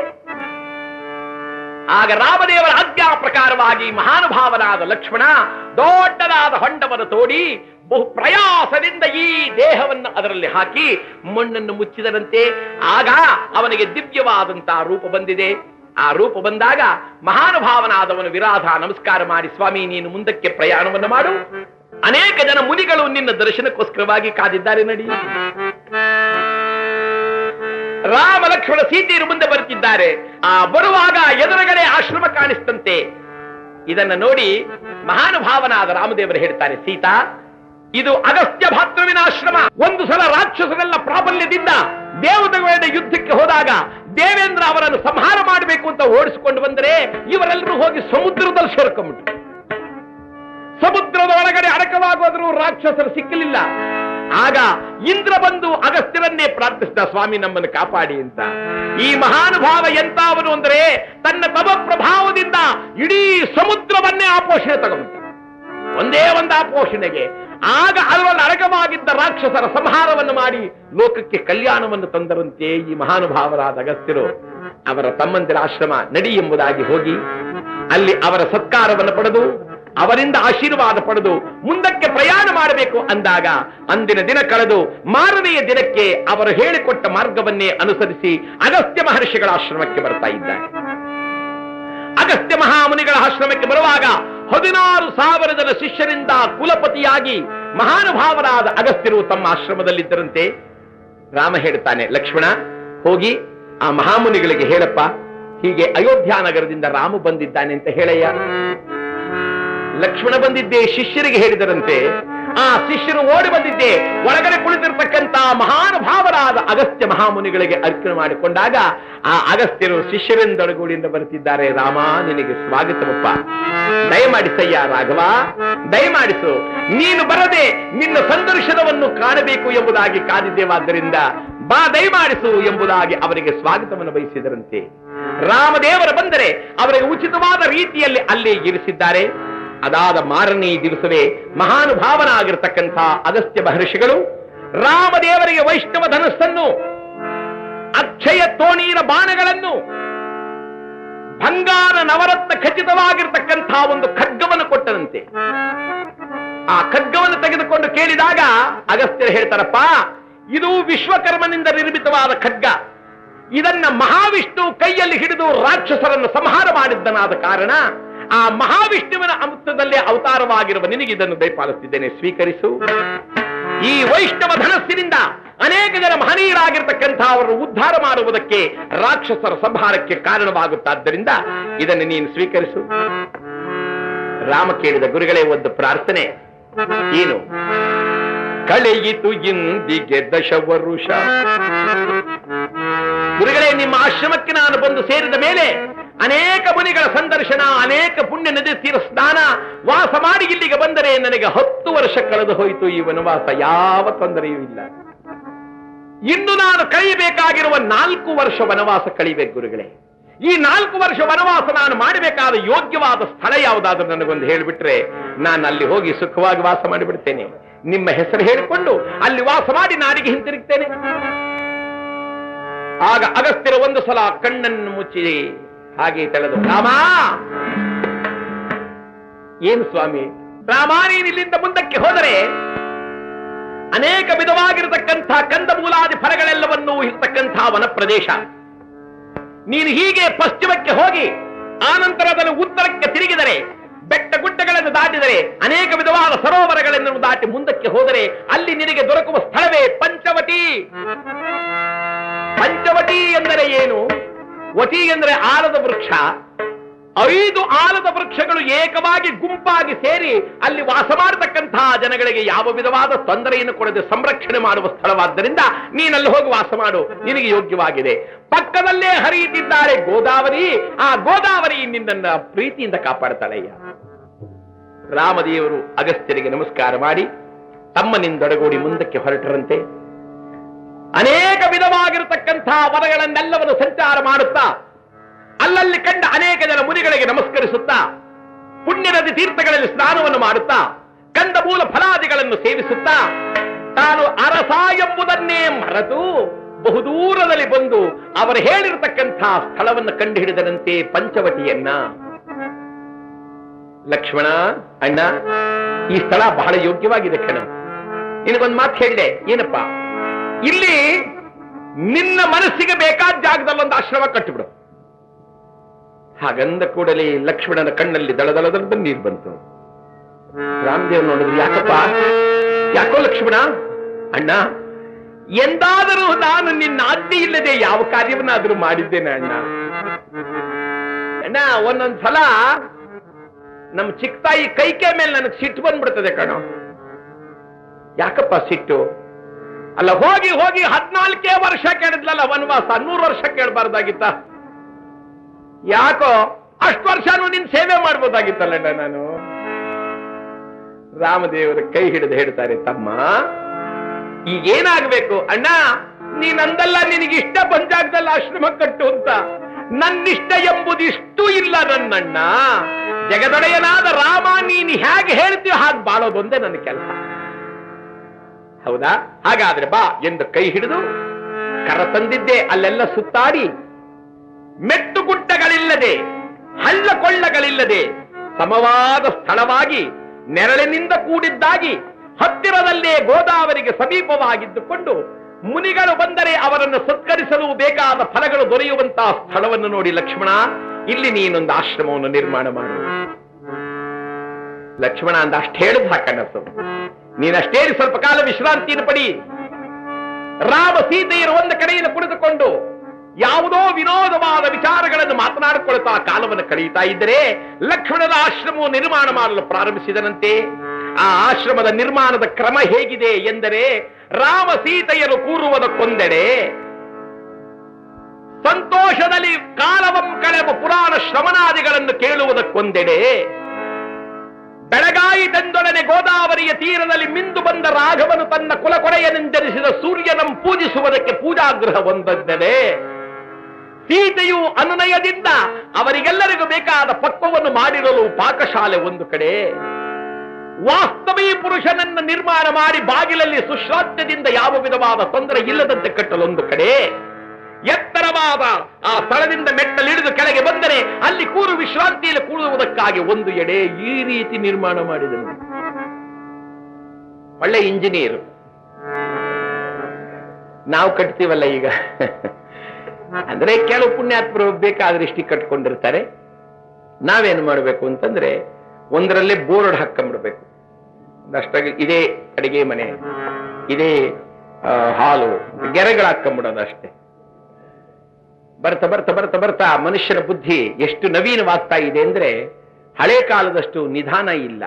A: ಆಗ ರಾಮದೇವರ ಆಜ್ಞಾ ಪ್ರಕಾರವಾಗಿ ಮಹಾನುಭಾವನಾದ ಲಕ್ಷ್ಮಣ ದೊಡ್ಡದಾದ ಹೊಂಡವನ್ನು ತೋಡಿ ಬಹು ಪ್ರಯಾಸದಿಂದ ಈ ದೇಹವನ್ನು ಅದರಲ್ಲಿ ಹಾಕಿ ಮಣ್ಣನ್ನು ಮುಚ್ಚಿದರಂತೆ ಆಗ ಅವನಿಗೆ ದಿವ್ಯವಾದಂತಹ ರೂಪ ಬಂದಿದೆ ಆ ರೂಪ ಬಂದಾಗ ಮಹಾನುಭಾವನಾದವನು ವಿರಾಧ ನಮಸ್ಕಾರ ಮಾಡಿ ಸ್ವಾಮಿ ನೀನು ಮುಂದಕ್ಕೆ ಪ್ರಯಾಣವನ್ನು ಮಾಡು ಅನೇಕ ಜನ ಮುನಿಗಳು ನಿನ್ನ ದರ್ಶನಕ್ಕೋಸ್ಕರವಾಗಿ ಕಾದಿದ್ದಾರೆ ನಡಿ ರಾಮ ಲಕ್ಷ್ಮಣ ಸೀತೆಯರು ಮುಂದೆ ಬರುತ್ತಿದ್ದಾರೆ ಆ ಬರುವಾಗ ಎದುರುಗಡೆ ಆಶ್ರಮ ಕಾಣಿಸ್ತಂತೆ ಇದನ್ನ ನೋಡಿ ಮಹಾನುಭಾವನಾದ ರಾಮದೇವರು ಹೇಳ್ತಾರೆ ಸೀತಾ ಇದು ಅಗಸ್ತ್ಯ ಭಾತೃವಿನ ಆಶ್ರಮ ಒಂದು ಸಲ ರಾಕ್ಷಸರೆಲ್ಲ ಪ್ರಾಬಲ್ಯದಿಂದ ದೇವತೆಗಳ ಯುದ್ಧಕ್ಕೆ ಹೋದಾಗ ದೇವೇಂದ್ರ ಅವರನ್ನು ಸಂಹಾರ ಮಾಡಬೇಕು ಅಂತ ಓಡಿಸಿಕೊಂಡು ಬಂದರೆ ಇವರೆಲ್ಲರೂ ಹೋಗಿ ಸಮುದ್ರದಲ್ಲಿ ಸೇರ್ಕೊಂಡ್ಬಿಟ್ರು ಸಮುದ್ರದ ಒಳಗಡೆ ಅಡಕವಾಗೋದ್ರು ರಾಕ್ಷಸರು ಸಿಕ್ಕಲಿಲ್ಲ ಆಗ ಇಂದ್ರ ಬಂದು ಅಗಸ್ತ್ಯರನ್ನೇ ಪ್ರಾರ್ಥಿಸಿದ ಸ್ವಾಮಿ ನಮ್ಮನ್ನು ಕಾಪಾಡಿ ಅಂತ ಈ ಮಹಾನುಭಾವ ಎಂತಾವನು ಅಂದ್ರೆ ತನ್ನ ತಮ ಪ್ರಭಾವದಿಂದ ಇಡೀ ಸಮುದ್ರವನ್ನೇ ಆಪೋಷಣೆ ತಗೊಂಡ ಒಂದೇ ಒಂದು ಆಪೋಷಣೆಗೆ ಆಗ ಅದರಲ್ಲಿ ಅಡಕವಾಗಿದ್ದ ರಾಕ್ಷಸರ ಸಂಹಾರವನ್ನು ಮಾಡಿ ಲೋಕಕ್ಕೆ ಕಲ್ಯಾಣವನ್ನು ತಂದರಂತೆ ಈ ಮಹಾನುಭಾವರಾದ ಅಗಸ್ತ್ಯರು ಅವರ ತಮ್ಮಂದಿರ ಆಶ್ರಮ ನಡಿ ಎಂಬುದಾಗಿ ಹೋಗಿ ಅಲ್ಲಿ ಅವರ ಸತ್ಕಾರವನ್ನು ಪಡೆದು ಅವರಿಂದ ಆಶೀರ್ವಾದ ಪಡೆದು ಮುಂದಕ್ಕೆ ಪ್ರಯಾಣ ಮಾಡಬೇಕು ಅಂದಾಗ ಅಂದಿನ ದಿನ ಕಳೆದು ಮಾರನೆಯ ದಿನಕ್ಕೆ ಅವರು ಹೇಳಿಕೊಟ್ಟ ಮಾರ್ಗವನ್ನೇ ಅನುಸರಿಸಿ ಅಗಸ್ತ್ಯ ಮಹರ್ಷಿಗಳ ಆಶ್ರಮಕ್ಕೆ ಬರ್ತಾ ಇದ್ದಾರೆ ಅಗಸ್ತ್ಯ ಮಹಾಮುನಿಗಳ ಆಶ್ರಮಕ್ಕೆ ಬರುವಾಗ ಹದಿನಾರು ಸಾವಿರ ಜನ ಶಿಷ್ಯರಿಂದ ಕುಲಪತಿಯಾಗಿ ಮಹಾನುಭಾವರಾದ ಅಗಸ್ತ್ಯರು ತಮ್ಮ ಆಶ್ರಮದಲ್ಲಿದ್ದರಂತೆ ರಾಮ ಹೇಳ್ತಾನೆ ಲಕ್ಷ್ಮಣ ಹೋಗಿ ಆ ಮಹಾಮುನಿಗಳಿಗೆ ಹೇಳಪ್ಪ ಹೀಗೆ ಅಯೋಧ್ಯ ನಗರದಿಂದ ರಾಮ ಬಂದಿದ್ದಾನೆ ಅಂತ ಹೇಳಯ್ಯ ಲಕ್ಷ್ಮಣ ಬಂದಿದ್ದೆ ಶಿಷ್ಯರಿಗೆ ಹೇಳಿದರಂತೆ ಆ ಶಿಷ್ಯರು ಓಡಿ ಬಂದಿದ್ದೆ ಒಳಗಡೆ ಕುಳಿತಿರ್ತಕ್ಕಂತ ಮಹಾನುಭಾವರಾದ ಅಗಸ್ತ್ಯ ಮಹಾಮುನಿಗಳಿಗೆ ಅರ್ಪಣೆ ಮಾಡಿಕೊಂಡಾಗ ಆ ಅಗಸ್ತ್ಯರು ಶಿಷ್ಯರಿಂದೊಳಗೂಡಿಯಿಂದ ಬರುತ್ತಿದ್ದಾರೆ ರಾಮ ನಿನಗೆ ಸ್ವಾಗತವಪ್ಪ ದಯಮಾಡಿಸಯ್ಯ ರಾಘವ ದಯಮಾಡಿಸು ನೀನು ಬರದೆ ನಿನ್ನ ಸಂದರ್ಶನವನ್ನು ಕಾಣಬೇಕು ಎಂಬುದಾಗಿ ಕಾದಿದ್ದೇವಾದ್ದರಿಂದ ಬಾ ದಯಮಾಡಿಸು ಎಂಬುದಾಗಿ ಅವರಿಗೆ ಸ್ವಾಗತವನ್ನು ಬಯಸಿದರಂತೆ ರಾಮದೇವರ ಬಂದರೆ ಅವರಿಗೆ ಉಚಿತವಾದ ರೀತಿಯಲ್ಲಿ ಅಲ್ಲಿ ಇರಿಸಿದ್ದಾರೆ ಅದಾದ ಮಾರನೇ ದಿವಸವೇ ಮಹಾನುಭಾವನಾಗಿರ್ತಕ್ಕಂಥ ಅಗಸ್ತ್ಯ ಮಹರ್ಷಿಗಳು ರಾಮದೇವರಿಗೆ ವೈಷ್ಣವ ಧನಸ್ಸನ್ನು ಅಕ್ಷಯ ತೋಣೀರ ಬಾಣಗಳನ್ನು ಬಂಗಾರ ನವರತ್ನ ಖಚಿತವಾಗಿರ್ತಕ್ಕಂಥ ಒಂದು ಖಡ್ಗವನ್ನು ಕೊಟ್ಟರಂತೆ ಆ ಖಡ್ಗವನ್ನು ತೆಗೆದುಕೊಂಡು ಕೇಳಿದಾಗ ಅಗಸ್ತ್ಯರು ಹೇಳ್ತಾರಪ್ಪ ಇದು ವಿಶ್ವಕರ್ಮನಿಂದ ನಿರ್ಮಿತವಾದ ಖಡ್ಗ ಇದನ್ನ ಮಹಾವಿಷ್ಣು ಕೈಯಲ್ಲಿ ಹಿಡಿದು ರಾಕ್ಷಸರನ್ನು ಸಂಹಾರ ಮಾಡಿದ್ದನಾದ ಕಾರಣ ಆ ಮಹಾವಿಷ್ಣುವಿನ ಅಮೃತದಲ್ಲೇ ಅವತಾರವಾಗಿರುವ ನಿನಗೆ ಇದನ್ನು ದಯಪಾಲಿಸುತ್ತಿದ್ದೇನೆ ಸ್ವೀಕರಿಸು ಈ ವೈಷ್ಣವ ಧನಸ್ಸಿನಿಂದ ಅನೇಕ ಜನ ಮಹನೀಯರಾಗಿರ್ತಕ್ಕಂಥ ಅವರನ್ನು ಉದ್ಧಾರ ಮಾಡುವುದಕ್ಕೆ ರಾಕ್ಷಸರ ಸಂಹಾರಕ್ಕೆ ಕಾರಣವಾಗುತ್ತಾದ್ದರಿಂದ ಇದನ್ನು ನೀನು ಸ್ವೀಕರಿಸು ರಾಮ ಕೇಳಿದ ಗುರುಗಳೇ ಒಂದು ಪ್ರಾರ್ಥನೆ ಏನು ಕಳೆಯಿತು ಇಂದಿಗೆ ದಶ ವರುಷ ಗುರುಗಳೇ ನಿಮ್ಮ ಆಶ್ರಮಕ್ಕೆ ನಾನು ಬಂದು ಸೇರಿದ ಮೇಲೆ ಅನೇಕ ಮುನಿಗಳ ಸಂದರ್ಶನ ಅನೇಕ ಪುಣ್ಯ ನದಿ ತೀರ ಸ್ನಾನ ವಾಸ ಮಾಡಿ ಇಲ್ಲಿಗೆ ಬಂದರೆ ನನಗೆ ಹತ್ತು ವರ್ಷ ಕಳೆದು ಹೋಯಿತು ಈ ವನವಾಸ ಯಾವ ತೊಂದರೆಯೂ ಇಲ್ಲ ಇನ್ನು ನಾನು ಕಳೆಯಬೇಕಾಗಿರುವ ನಾಲ್ಕು ವರ್ಷ ವನವಾಸ ಕಳಿಬೇಕು ಗುರುಗಳೇ ಈ ನಾಲ್ಕು ವರ್ಷ ವನವಾಸ ನಾನು ಮಾಡಬೇಕಾದ ಯೋಗ್ಯವಾದ ಸ್ಥಳ ಯಾವುದಾದ್ರೂ ನನಗೊಂದು ಹೇಳಿಬಿಟ್ರೆ ನಾನು ಅಲ್ಲಿ ಹೋಗಿ ಸುಖವಾಗಿ ವಾಸ ಮಾಡಿಬಿಡ್ತೇನೆ ನಿಮ್ಮ ಹೆಸರು ಹೇಳಿಕೊಂಡು ಅಲ್ಲಿ ವಾಸ ಮಾಡಿ ನಾಡಿಗೆ ಹಿಂತಿರುಗ್ತೇನೆ ಆಗ ಅಗಸ್ತ್ಯರ ಒಂದು ಸಲ ಕಣ್ಣನ್ನು ಮುಚ್ಚಿ ಹಾಗೆ ತಳೆದು ರಾಮ ಏನು ಸ್ವಾಮಿ ರಾಮ ನೀನು ಇಲ್ಲಿಂದ ಮುಂದಕ್ಕೆ ಹೋದರೆ ಅನೇಕ ವಿಧವಾಗಿರತಕ್ಕಂಥ ಕಂದಮೂಲಾದಿ ಫಲಗಳೆಲ್ಲವನ್ನೂ ಇರತಕ್ಕಂಥ ವನ ಪ್ರದೇಶ ನೀನು ಹೀಗೆ ಪಶ್ಚಿಮಕ್ಕೆ ಹೋಗಿ ಆನಂತರ ಅದನ್ನು ಉತ್ತರಕ್ಕೆ ತಿರುಗಿದರೆ ಬೆಟ್ಟ ಗುಡ್ಡಗಳನ್ನು ದಾಟಿದರೆ ಅನೇಕ ವಿಧವಾದ ಸರೋವರಗಳನ್ನು ದಾಟಿ ಮುಂದಕ್ಕೆ ಹೋದರೆ ಅಲ್ಲಿ ನಿನಗೆ ದೊರಕುವ ಸ್ಥಳವೇ ಪಂಚವಟಿ ಪಂಚವಟಿ ಎಂದರೆ ಏನು ವಟಿ ಎಂದರೆ ಆಲದ ವೃಕ್ಷ ಐದು ಆಲದ ವೃಕ್ಷಗಳು ಏಕವಾಗಿ ಗುಂಪಾಗಿ ಸೇರಿ ಅಲ್ಲಿ ವಾಸ ಮಾಡತಕ್ಕಂತಹ ಜನಗಳಿಗೆ ಯಾವ ವಿಧವಾದ ತೊಂದರೆಯನ್ನು ಕೊಡದೆ ಸಂರಕ್ಷಣೆ ಮಾಡುವ ಸ್ಥಳವಾದ್ದರಿಂದ ನೀನಲ್ಲಿ ಹೋಗಿ ವಾಸ ಮಾಡು ನಿನಗೆ ಯೋಗ್ಯವಾಗಿದೆ ಪಕ್ಕದಲ್ಲೇ ಹರಿಯುತ್ತಿದ್ದಾರೆ ಗೋದಾವರಿ ಆ ಗೋದಾವರಿ ನಿನ್ನನ್ನ ಪ್ರೀತಿಯಿಂದ ಕಾಪಾಡ್ತಾಳಯ್ಯ ರಾಮದೇವರು ಅಗಸ್ತ್ಯರಿಗೆ ನಮಸ್ಕಾರ ಮಾಡಿ ತಮ್ಮನಿಂದೊಡಗೂಡಿ ಮುಂದಕ್ಕೆ ಹೊರಟರಂತೆ ಅನೇಕ ವಿಧವಾಗಿರತಕ್ಕಂತಹ ವನಗಳನ್ನೆಲ್ಲವನ್ನು ಸಂಚಾರ ಮಾಡುತ್ತಾ ಅಲ್ಲಲ್ಲಿ ಕಂಡ ಅನೇಕ ಜನ ಮುನಿಗಳಿಗೆ ನಮಸ್ಕರಿಸುತ್ತಾ ಪುಣ್ಯ ನದಿ ತೀರ್ಥಗಳಲ್ಲಿ ಸ್ನಾನವನ್ನು ಮಾಡುತ್ತಾ ಕಂದ ಮೂಲ ಫಲಾದಿಗಳನ್ನು ಸೇವಿಸುತ್ತಾ ತಾನು ಅರಸ ಎಂಬುದನ್ನೇ ಮರೆತು ಬಹುದೂರದಲ್ಲಿ ಬಂದು ಅವರು ಹೇಳಿರತಕ್ಕಂತಹ ಸ್ಥಳವನ್ನು ಕಂಡು ಹಿಡಿದರಂತೆ ಪಂಚವಟಿಯನ್ನ ಲಕ್ಷ್ಮಣ ಅಣ್ಣ ಈ ಸ್ಥಳ ಬಹಳ ಯೋಗ್ಯವಾಗಿದೆ ಕಣ ನಿನಗೊಂದು ಮಾತು ಹೇಳಿದೆ ಏನಪ್ಪ ಇಲ್ಲಿ ನಿನ್ನ ಮನಸ್ಸಿಗೆ ಬೇಕಾದ ಜಾಗದಲ್ಲಿ ಒಂದು ಆಶ್ರಮ ಕಟ್ಟಿಬಿಡು ಹಾಗಂದ ಕೂಡಲೇ ಲಕ್ಷ್ಮಣನ ಕಣ್ಣಲ್ಲಿ ದಳದಳದ ನೀರು ಬಂತು ರಾಮದೇವ್ ನೋಡಿದ್ರು ಯಾಕಪ್ಪ ಯಾಕೋ ಲಕ್ಷ್ಮಣ ಅಣ್ಣ ಎಂದಾದರೂ ನಾನು ನಿನ್ನ ಆಜ್ಞೆ ಇಲ್ಲದೆ ಯಾವ ಕಾರ್ಯವನ್ನಾದರೂ ಮಾಡಿದ್ದೇನೆ ಅಣ್ಣ ಅಣ್ಣ ಒಂದೊಂದ್ ಸಲ ನಮ್ಮ ಚಿಕ್ಕ ತಾಯಿ ಕೈಕೆ ಮೇಲೆ ನನಗೆ ಸಿಟ್ಟು ಬಂದ್ಬಿಡ್ತದೆ ಕಣೋ ಯಾಕಪ್ಪ ಸಿಟ್ಟು ಅಲ್ಲ ಹೋಗಿ ಹೋಗಿ ಹದ್ನಾಲ್ಕೇ ವರ್ಷ ಕೇಳಿದ್ಲಲ್ಲ ವನವಾಸ ನೂರು ವರ್ಷ ಕೇಳಬಾರ್ದಾಗಿತ್ತ ಯಾಕೋ ಅಷ್ಟು ವರ್ಷನೂ ನಿನ್ ಸೇವೆ ಮಾಡ್ಬೋದಾಗಿತ್ತಲ್ಲಣ್ಣ ನಾನು ರಾಮದೇವರ ಕೈ ಹಿಡಿದು ಹೇಳ್ತಾರೆ ತಮ್ಮ ಈಗೇನಾಗ್ಬೇಕು ಅಣ್ಣ ನೀನಂದಲ್ಲ ನಿನಗೆ ಇಷ್ಟ ಪಂಚಾಗ್ದಲ್ಲಿ ಆಶ್ರಮ ಕಟ್ಟು ಅಂತ ನನ್ನಿಷ್ಟ ಎಂಬುದಿಷ್ಟು ಇಲ್ಲ ನನ್ನಣ್ಣ ಜಗದೊಡೆಯನಾದ ರಾಮ ನೀನು ಹೇಗೆ ಹೇಳ್ತೀಯೋ ಹಾಗೆ ಬಾಳೋದೊಂದೇ ನನ್ನ ಕೆಲಸ ಹೌದಾ ಹಾಗಾದ್ರೆ ಬಾ ಎಂದು ಕೈ ಹಿಡಿದು ಕರ ತಂದಿದ್ದೆ ಅಲ್ಲೆಲ್ಲ ಸುತ್ತಾಡಿ ಮೆಟ್ಟು ಗುಡ್ಡಗಳಿಲ್ಲದೆ ಹಳ್ಳ ಕೊಳ್ಳಗಳಿಲ್ಲದೆ ಸಮವಾದ ಸ್ಥಳವಾಗಿ ನೆರಳಿನಿಂದ ಕೂಡಿದ್ದಾಗಿ ಹತ್ತಿರದಲ್ಲೇ ಗೋದಾವರಿಗೆ ಸಮೀಪವಾಗಿದ್ದುಕೊಂಡು ಮುನಿಗಳು ಬಂದರೆ ಅವರನ್ನು ಸತ್ಕರಿಸಲು ಬೇಕಾದ ಫಲಗಳು ದೊರೆಯುವಂತಹ ಸ್ಥಳವನ್ನು ನೋಡಿ ಲಕ್ಷ್ಮಣ ಇಲ್ಲಿ ನೀನೊಂದು ಆಶ್ರಮವನ್ನು ನಿರ್ಮಾಣ ಮಾಡು ಲಕ್ಷ್ಮಣ ಅಂತ ಅಷ್ಟು ಹೇಳಿದ್ ಹಾಕಣ್ಣಸು ನೀನಷ್ಟೇರಿ ಸ್ವಲ್ಪ ಕಾಲ ವಿಶ್ರಾಂತಿಯನ್ನು ಪಡಿ ರಾಮ ಸೀತೆಯರು ಒಂದು ಕಡೆಯಿಂದ ಕುಳಿತುಕೊಂಡು ಯಾವುದೋ ವಿನೋದವಾದ ವಿಚಾರಗಳನ್ನು ಮಾತನಾಡಿಕೊಳ್ತಾ ಕಾಲವನ್ನು ಕಳೆಯುತ್ತಾ ಇದ್ದರೆ ಲಕ್ಷ್ಮಣನ ಆಶ್ರಮವು ನಿರ್ಮಾಣ ಮಾಡಲು ಪ್ರಾರಂಭಿಸಿದನಂತೆ ಆ ಆಶ್ರಮದ ನಿರ್ಮಾಣದ ಕ್ರಮ ಹೇಗಿದೆ ಎಂದರೆ ರಾಮ ಸೀತೆಯರು ಕೂರುವುದಕ್ಕೊಂದೆಡೆ ಸಂತೋಷದಲ್ಲಿ ಕಾಲವಂ ಕಳೆವ ಪುರಾಣ ಶ್ರವಣಾದಿಗಳನ್ನು ಕೇಳುವುದಕ್ಕೊಂದೆಡೆ ಬೆಳಗಾಯಿತೆಂದೊಡನೆ ಗೋದಾವರಿಯ ತೀರದಲ್ಲಿ ಮಿಂದು ಬಂದ ರಾಘವನು ತನ್ನ ಕುಲಕೊಡೆಯನೆಂದರಿಸಿದ ಸೂರ್ಯನಂ ಪೂಜಿಸುವುದಕ್ಕೆ ಪೂಜಾಗೃಹ ಒಂದೆಡೆ ಸೀತೆಯು ಅನುನಯದಿಂದ ಅವರಿಗೆಲ್ಲರಿಗೂ ಬೇಕಾದ ಪಕ್ವವನ್ನು ಮಾಡಿರಲು ಪಾಕಶಾಲೆ ಒಂದು ಕಡೆ ವಾಸ್ತವೀ ಪುರುಷನನ್ನ ನಿರ್ಮಾಣ ಮಾಡಿ ಬಾಗಿಲಲ್ಲಿ ಸುಶ್ರಾಂತ್ಯದಿಂದ ಯಾವ ವಿಧವಾದ ತೊಂದರೆ ಇಲ್ಲದಂತೆ ಕಟ್ಟಲೊಂದು ಕಡೆ ಎತ್ತರವಾದ ಆ ಸ್ಥಳದಿಂದ ಮೆಟ್ಟಲಿಳಿದು ಕೆಳಗೆ ಬಂದರೆ ಅಲ್ಲಿ ಕೂರು ವಿಶ್ರಾಂತಿಯಲ್ಲಿ ಕೂಡುವುದಕ್ಕಾಗಿ ಒಂದು ಎಡೆ ಈ ರೀತಿ ನಿರ್ಮಾಣ ಮಾಡಿದನು ಒಳ್ಳೆ ಇಂಜಿನಿಯರ್ ನಾವು ಕಟ್ತೀವಲ್ಲ ಈಗ ಅಂದ್ರೆ ಕೆಲವು ಪುಣ್ಯಾತ್ಮರು ಬೇಕಾದಷ್ಟು ಕಟ್ಕೊಂಡಿರ್ತಾರೆ ನಾವೇನು ಮಾಡಬೇಕು ಅಂತಂದ್ರೆ ಒಂದರಲ್ಲೇ ಬೋರ್ಡ್ ಹಾಕೊಂಡ್ಬಿಡ್ಬೇಕು ಅಷ್ಟಾಗಿ ಇದೇ ಅಡಿಗೆ ಮನೆ ಇದೇ ಆ, ಹಾಲು ಗೆರೆಗಳು ಹಾಕೊಂಡ್ಬಿಡೋದು ಅಷ್ಟೇ ಬರ್ತಾ ಬರ್ತಾ ಬರ್ತಾ ಬರ್ತಾ ಮನುಷ್ಯನ ಬುದ್ಧಿ ಎಷ್ಟು ನವೀನವಾಗ್ತಾ ಇದೆ ಅಂದ್ರೆ ಹಳೆ ಕಾಲದಷ್ಟು ನಿಧಾನ ಇಲ್ಲ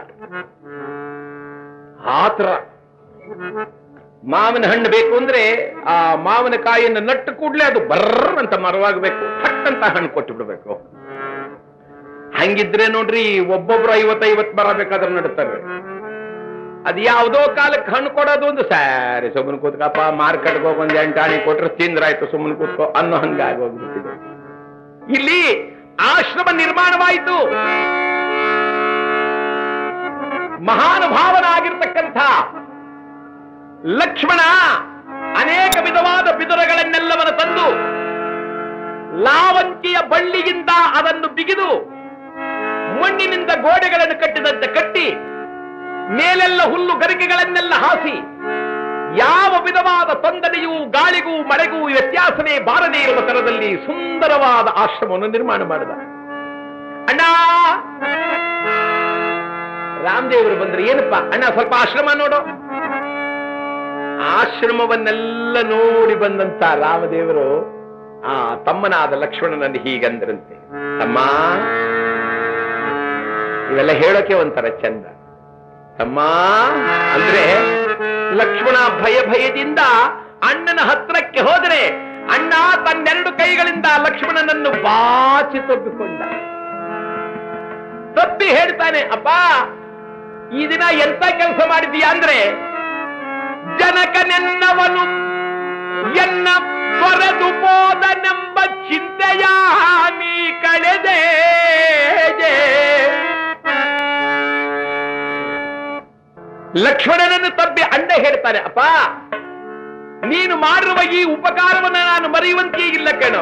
A: ಆತರ ಮಾವಿನ ಹಣ್ಣು ಬೇಕು ಅಂದ್ರೆ ಆ ಮಾವಿನ ಕಾಯಿಯನ್ನು ನಟ್ಟು ಕೂಡ್ಲೆ ಅದು ಬರ್ರ ಅಂತ ಮರವಾಗಬೇಕು ಥಟ್ ಅಂತ ಹಣ್ಣು ಕೊಟ್ಟು ಬಿಡ್ಬೇಕು ಹಂಗಿದ್ರೆ ನೋಡ್ರಿ ಒಬ್ಬೊಬ್ರು ಐವತ್ತೈವತ್ ಮರ ಬೇಕಾದ್ರೆ ನಡ್ತಾರೆ ಅದ್ ಯಾವ್ದೋ ಕಾಲಕ್ಕೆ ಹಣ್ಣು ಕೊಡೋದು ಒಂದು ಸಾರಿ ಸುಮ್ಮನೆ ಕೂತ್ಕಪ್ಪ ಮಾರ್ಕೆಟ್ಗೆ ಹೋಗಿ ಒಂದ್ ಎಂಟಾಣಿ ಕೊಟ್ರೆ ತಿಂದ್ರಾಯ್ತು ಸುಮ್ಮನೆ ಕೂತ್ಕೋ ಅನ್ನೋ ಹಂಗಾಗಿ ಹೋಗ್ಬಿಟ್ಟಿದೆ ಇಲ್ಲಿ ಆಶ್ರಮ ನಿರ್ಮಾಣವಾಯಿತು ಮಹಾನುಭಾವನಾಗಿರ್ತಕ್ಕಂಥ ಲಕ್ಷ್ಮಣ ಅನೇಕ ವಿಧವಾದ ಬಿದುರಗಳನ್ನೆಲ್ಲವನ್ನು ತಂದು ಲಾವಂತಿಯ ಬಳ್ಳಿಯಿಂದ ಅದನ್ನು ಬಿಗಿದು ಮಣ್ಣಿನಿಂದ ಗೋಡೆಗಳನ್ನು ಕಟ್ಟಿದಂತೆ ಕಟ್ಟಿ ಮೇಲೆಲ್ಲ ಹುಲ್ಲು ಗರಿಕೆಗಳನ್ನೆಲ್ಲ ಹಾಸಿ ಯಾವ ವಿಧವಾದ ತೊಂದರೆಯೂ ಗಾಳಿಗೂ ಮಳೆಗೂ ವ್ಯತ್ಯಾಸವೇ ಬಾರದೇ ಇರುವ ತರದಲ್ಲಿ ಸುಂದರವಾದ ಆಶ್ರಮವನ್ನು ನಿರ್ಮಾಣ ಮಾಡಿದ ಅಣ್ಣ ರಾಮದೇವರು ಬಂದ್ರೆ ಏನಪ್ಪ ಅಣ್ಣ ಸ್ವಲ್ಪ ಆಶ್ರಮ ನೋಡು ಆಶ್ರಮವನ್ನೆಲ್ಲ ನೋಡಿ ಬಂದಂತ ರಾಮದೇವರು ಆ ತಮ್ಮನಾದ ಲಕ್ಷ್ಮಣನಲ್ಲಿ ಹೀಗಂದ್ರಂತೆ ತಮ್ಮ ಇವೆಲ್ಲ ಹೇಳೋಕೆ ಒಂಥರ ಚಂದ ತಮ್ಮ ಅಂದ್ರೆ ಲಕ್ಷ್ಮಣ ಭಯ ಭಯದಿಂದ ಅಣ್ಣನ ಹತ್ರಕ್ಕೆ ಹೋದರೆ ಅಣ್ಣ ತನ್ನೆರಡು ಕೈಗಳಿಂದ ಲಕ್ಷ್ಮಣನನ್ನು ಬಾಚಿ ತಬ್ಬಿಕೊಂಡ ತಪ್ಪಿ ಹೇಳ್ತಾನೆ ಅಪ್ಪ ಈ ದಿನ ಎಂತ ಕೆಲಸ ಮಾಡಿದೀಯಾ ಅಂದ್ರೆ ಜನಕನೆನ್ನವನು ಎನ್ನ ತೊರೆದು ಹೋದನೆಂಬ ಚಿಂತೆಯ ನೀ ಕಳೆದೆ ಲಕ್ಷ್ಮಣನನ್ನು ತಬ್ಬಿ ಅಣ್ಣ ಹೇಳ್ತಾನೆ ಅಪ್ಪ ನೀನು ಮಾಡಿರುವ ಈ ಉಪಕಾರವನ್ನು ನಾನು ಮರೆಯುವಂತೆ ಇಲ್ಲ ಕಣೋ